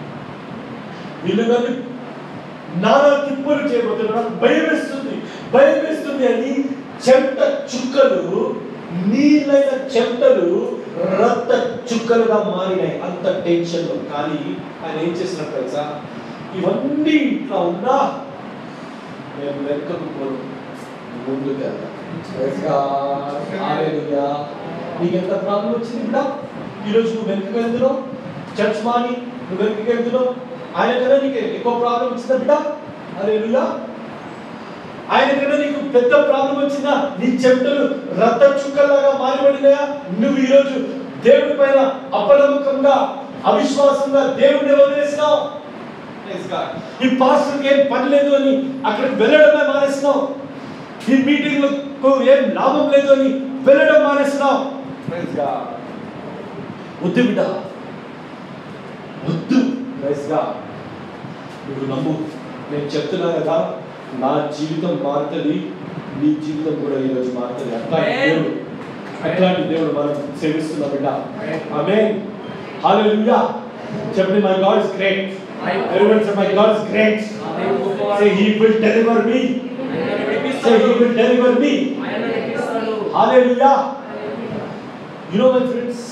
వీళ్ళు నన్ను నానా తిప్పులు చేయబోతున్నారు నాకు భయం వేస్తుంది భయం వేస్తుంది అని చెమట చుక్కలు నీళ్ళైన చెమటలు రక్త చుక్కలుగా మారినాయి అంత టెన్షన్ లో కానీ ఆయన ఏం చేసినట్టు తెలుసా ఇవన్నీ ఇట్లా ఉన్నా నేను వెనుకకు పోను ముందుకు వెళ్తా. Praise God. Hallelujah. నీకు ఎంత ప్రాబ్లం వచ్చింది బిడ్డ ఈరోజు నువ్వు వెనుకకు వెళ్తున్నావు చర్చ్ మాని నువ్వు వెనుకకు వెళ్తున్నావు ఆయన కదా నీకు ఎక్కువ ప్రాబ్లం వచ్చిందా బిడ్డ హల్లెలూయా ఆయన కన్నా నీకు పెద్ద ప్రాబ్లం వచ్చిందా నీ చెమటలు రక్త చుక్కలాగా మారిపడినాయా నువ్వు ఈరోజు దేవుడి పైన అపనమ్మకంగా అవిశ్వాసంగా దేవుడిని వదిలేసినావు Praise God. ఈ పాస్టర్కి ఏం పని లేదు అని అక్కడికి వెళ్ళడమే మానేసినావు ఈ మీటింగ్లకు ఏం లాభం లేదు అని వెళ్ళడం మానేసినావు Praise God. వద్దు బిడ్డ వద్దు Praise God. నువ్వు నమ్ము నేను చెప్తున్నా కదా నా జీవితం మారుతుంది నీ జీవితం కూడా ఈరోజు మారుతుంది అట్లాంటి Amen. దేవుడు అట్లాంటి దేవుడు మనం సేవిస్తున్న బిడ్డ Amen. ఆమె హల్లెలూయా చెప్పండి my God is great everyone say my God is great దేవుడు గొప్పవాడు. Say he will deliver me ఆయన నన్ను సే విడిపిస్తాడు. హీ విల్ డెలివర్ మీ ఆయన నన్ను విడిపిస్తాడు. Hallelujah you know my friends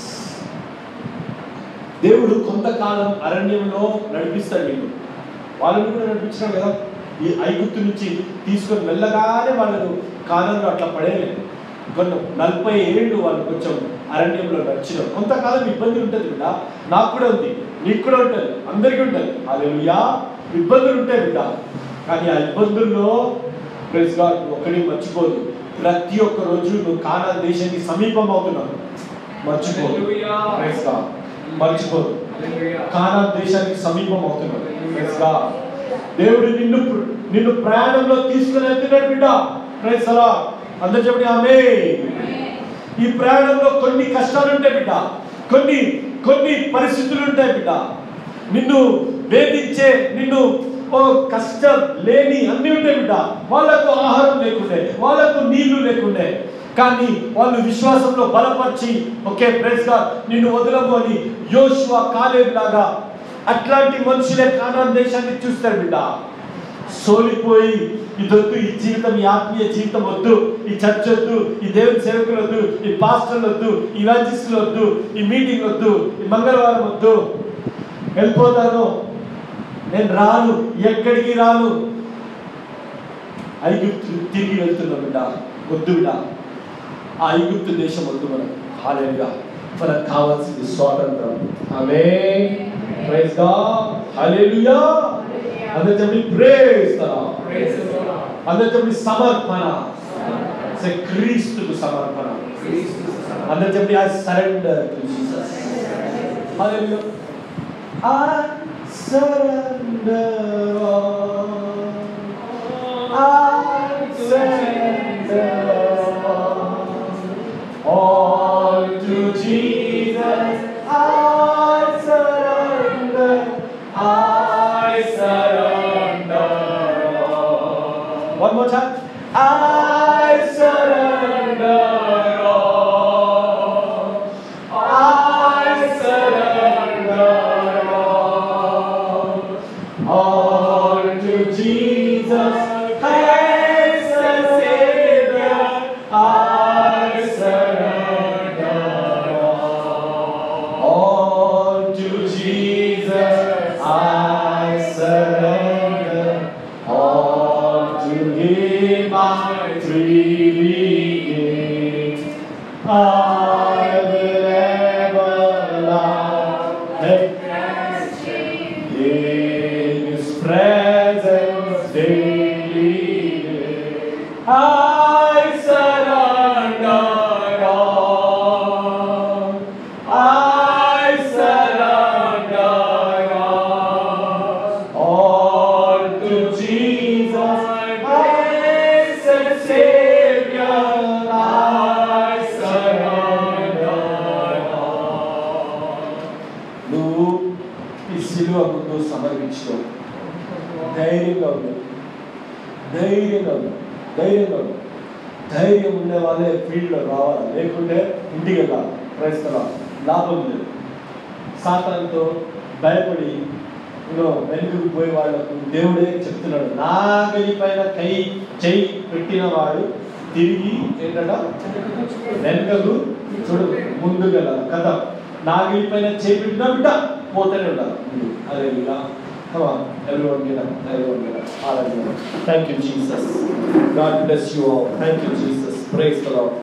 దేవుడు కొంతకాలం అరణ్యంలో నడిపిస్తాడు నీకు వాళ్ళని కూడా నడిపించినాడు కదా ఈ ఐగుప్తు నుంచి తీసుకొని వెళ్ళగానే వాళ్ళను కాలంలో అట్లా పడేయలేదు కొన్ని నలభై ఏళ్ళు వాళ్ళు కొంచెం అరణ్యంలో నడిచినారు కొంతకాలం ఇబ్బంది ఉంటుంది బిడ్డ నాకు కూడా ఉంది నీకు కూడా ఉంటుంది అందరికీ ఉంటుంది అలెలుయా ఇబ్బందులు ఉంటాయి బిడ్డ కానీ ఆ ఇబ్బందుల్లో ప్రెస్ గాడ్ ఒకటి మర్చిపోదు ప్రతి ఒక్క రోజు నువ్వు కానా దేశానికి సమీపం అవుతున్నావు మర్చిపోదు హల్లెలూయా. ప్రైజ్ గాడ్ మర్చిపోదు హల్లెలూయా. కానా దేశానికి సమీపం అవుతున్నాడు ప్రైజ్ గాడ్ దేవుడు నిన్ను నిన్ను ప్రయాణంలో తీసుకుని వెళ్తున్నాడు బిడ్డ ప్రైజ్ అలా అందరు చెప్పండి ఆమె ఈ ప్రయాణంలో కొన్ని కష్టాలు ఉంటాయి బిడ్డ కొన్ని కొన్ని పరిస్థితులు ఉంటాయి బిడ్డ నిన్ను వేధించే నిన్ను ఓ కష్టం లేని అన్ని ఉంటాయి బిడ్డ వాళ్ళకు ఆహారం లేకుండే వాళ్ళకు నీళ్లు లేకుండే కానీ వాళ్ళు విశ్వాసంలో బలపరిచి ఒకే ప్రైజ్ గా నిన్ను వదలము అని యోషువ కాలేబ్ లాగా అట్లాంటి మనుషులే కానాన్ దేశాన్ని చూస్తారు బిడ్డ సోలిపోయి ఇదొద్దు ఈ జీవితం ఈ ఆత్మీయ జీవితం వద్దు ఈ చర్చ్ వద్దు ఈ దేవుని సేవకులు వద్దు ఈ పాస్టర్లు వద్దు ఈ ఇవాంజిస్టులు వద్దు ఈ మీటింగ్ వద్దు ఈ మంగళవారం వద్దు వెళ్ళిపోతాను నేను రాను ఎక్కడికి రాను ఐగుప్తు తిరిగి వెళ్తున్నాం బిడ్డ వద్దు బిడ్డ ఆ ఐగుప్తు దేశం వద్దు మనకు హాలేలుగా మనకు కావాల్సింది స్వాతంత్రం ఆమె ప్రైజ్ గాడ్ హల్లెలూయా అందరూ చెప్పి ప్రేజ్ Praise the Lord. అందరూ చెప్పి సమర్పణ సే క్రీస్తుకు సమర్పణ క్రీస్తు సమాధానం. అందరూ చెప్పి I surrender to Jesus hallelujah I surrender I surrender all to more time. I surrender all. I surrender all. All to Jesus, as the Savior. I surrender all. All to Jesus, I surrender. All to Him I freely give. I will ever love Him. In His presence daily live. I surrender all. I surrender all. All to Jesus, I said Savior. I surrender all. నువ్వు ఈ సిలువ ముందు సమర్పించడం ధైర్యంగా ఉండు ధైర్యంగా ఉండు ధైర్యంగా ఉండు ధైర్యం ఉండే వాళ్ళే ఫీల్డ్లో రావాలి లేకుంటే ఇంటికి వెళ్ళాలి క్రైస్తవ లాభం లేదు సాతాన్తో భయపడి ఇదిగో వెనుకకు పోయే వాళ్ళకు దేవుడే చెప్తున్నాడు నా గది పైన కై చెయ్యి పెట్టిన వాడు తిరిగి ఏంటట వెనుకకు చూడు ముందు గల కథ నాగిలి పైన చేపెట్టిన బిడ్డ పోతూనే ఉండాలి ముందు అదే ఇలా Come on, everyone get up, everyone get up. Hallelujah. Thank you, Jesus. God bless you all. Thank you, Jesus. Praise the Lord.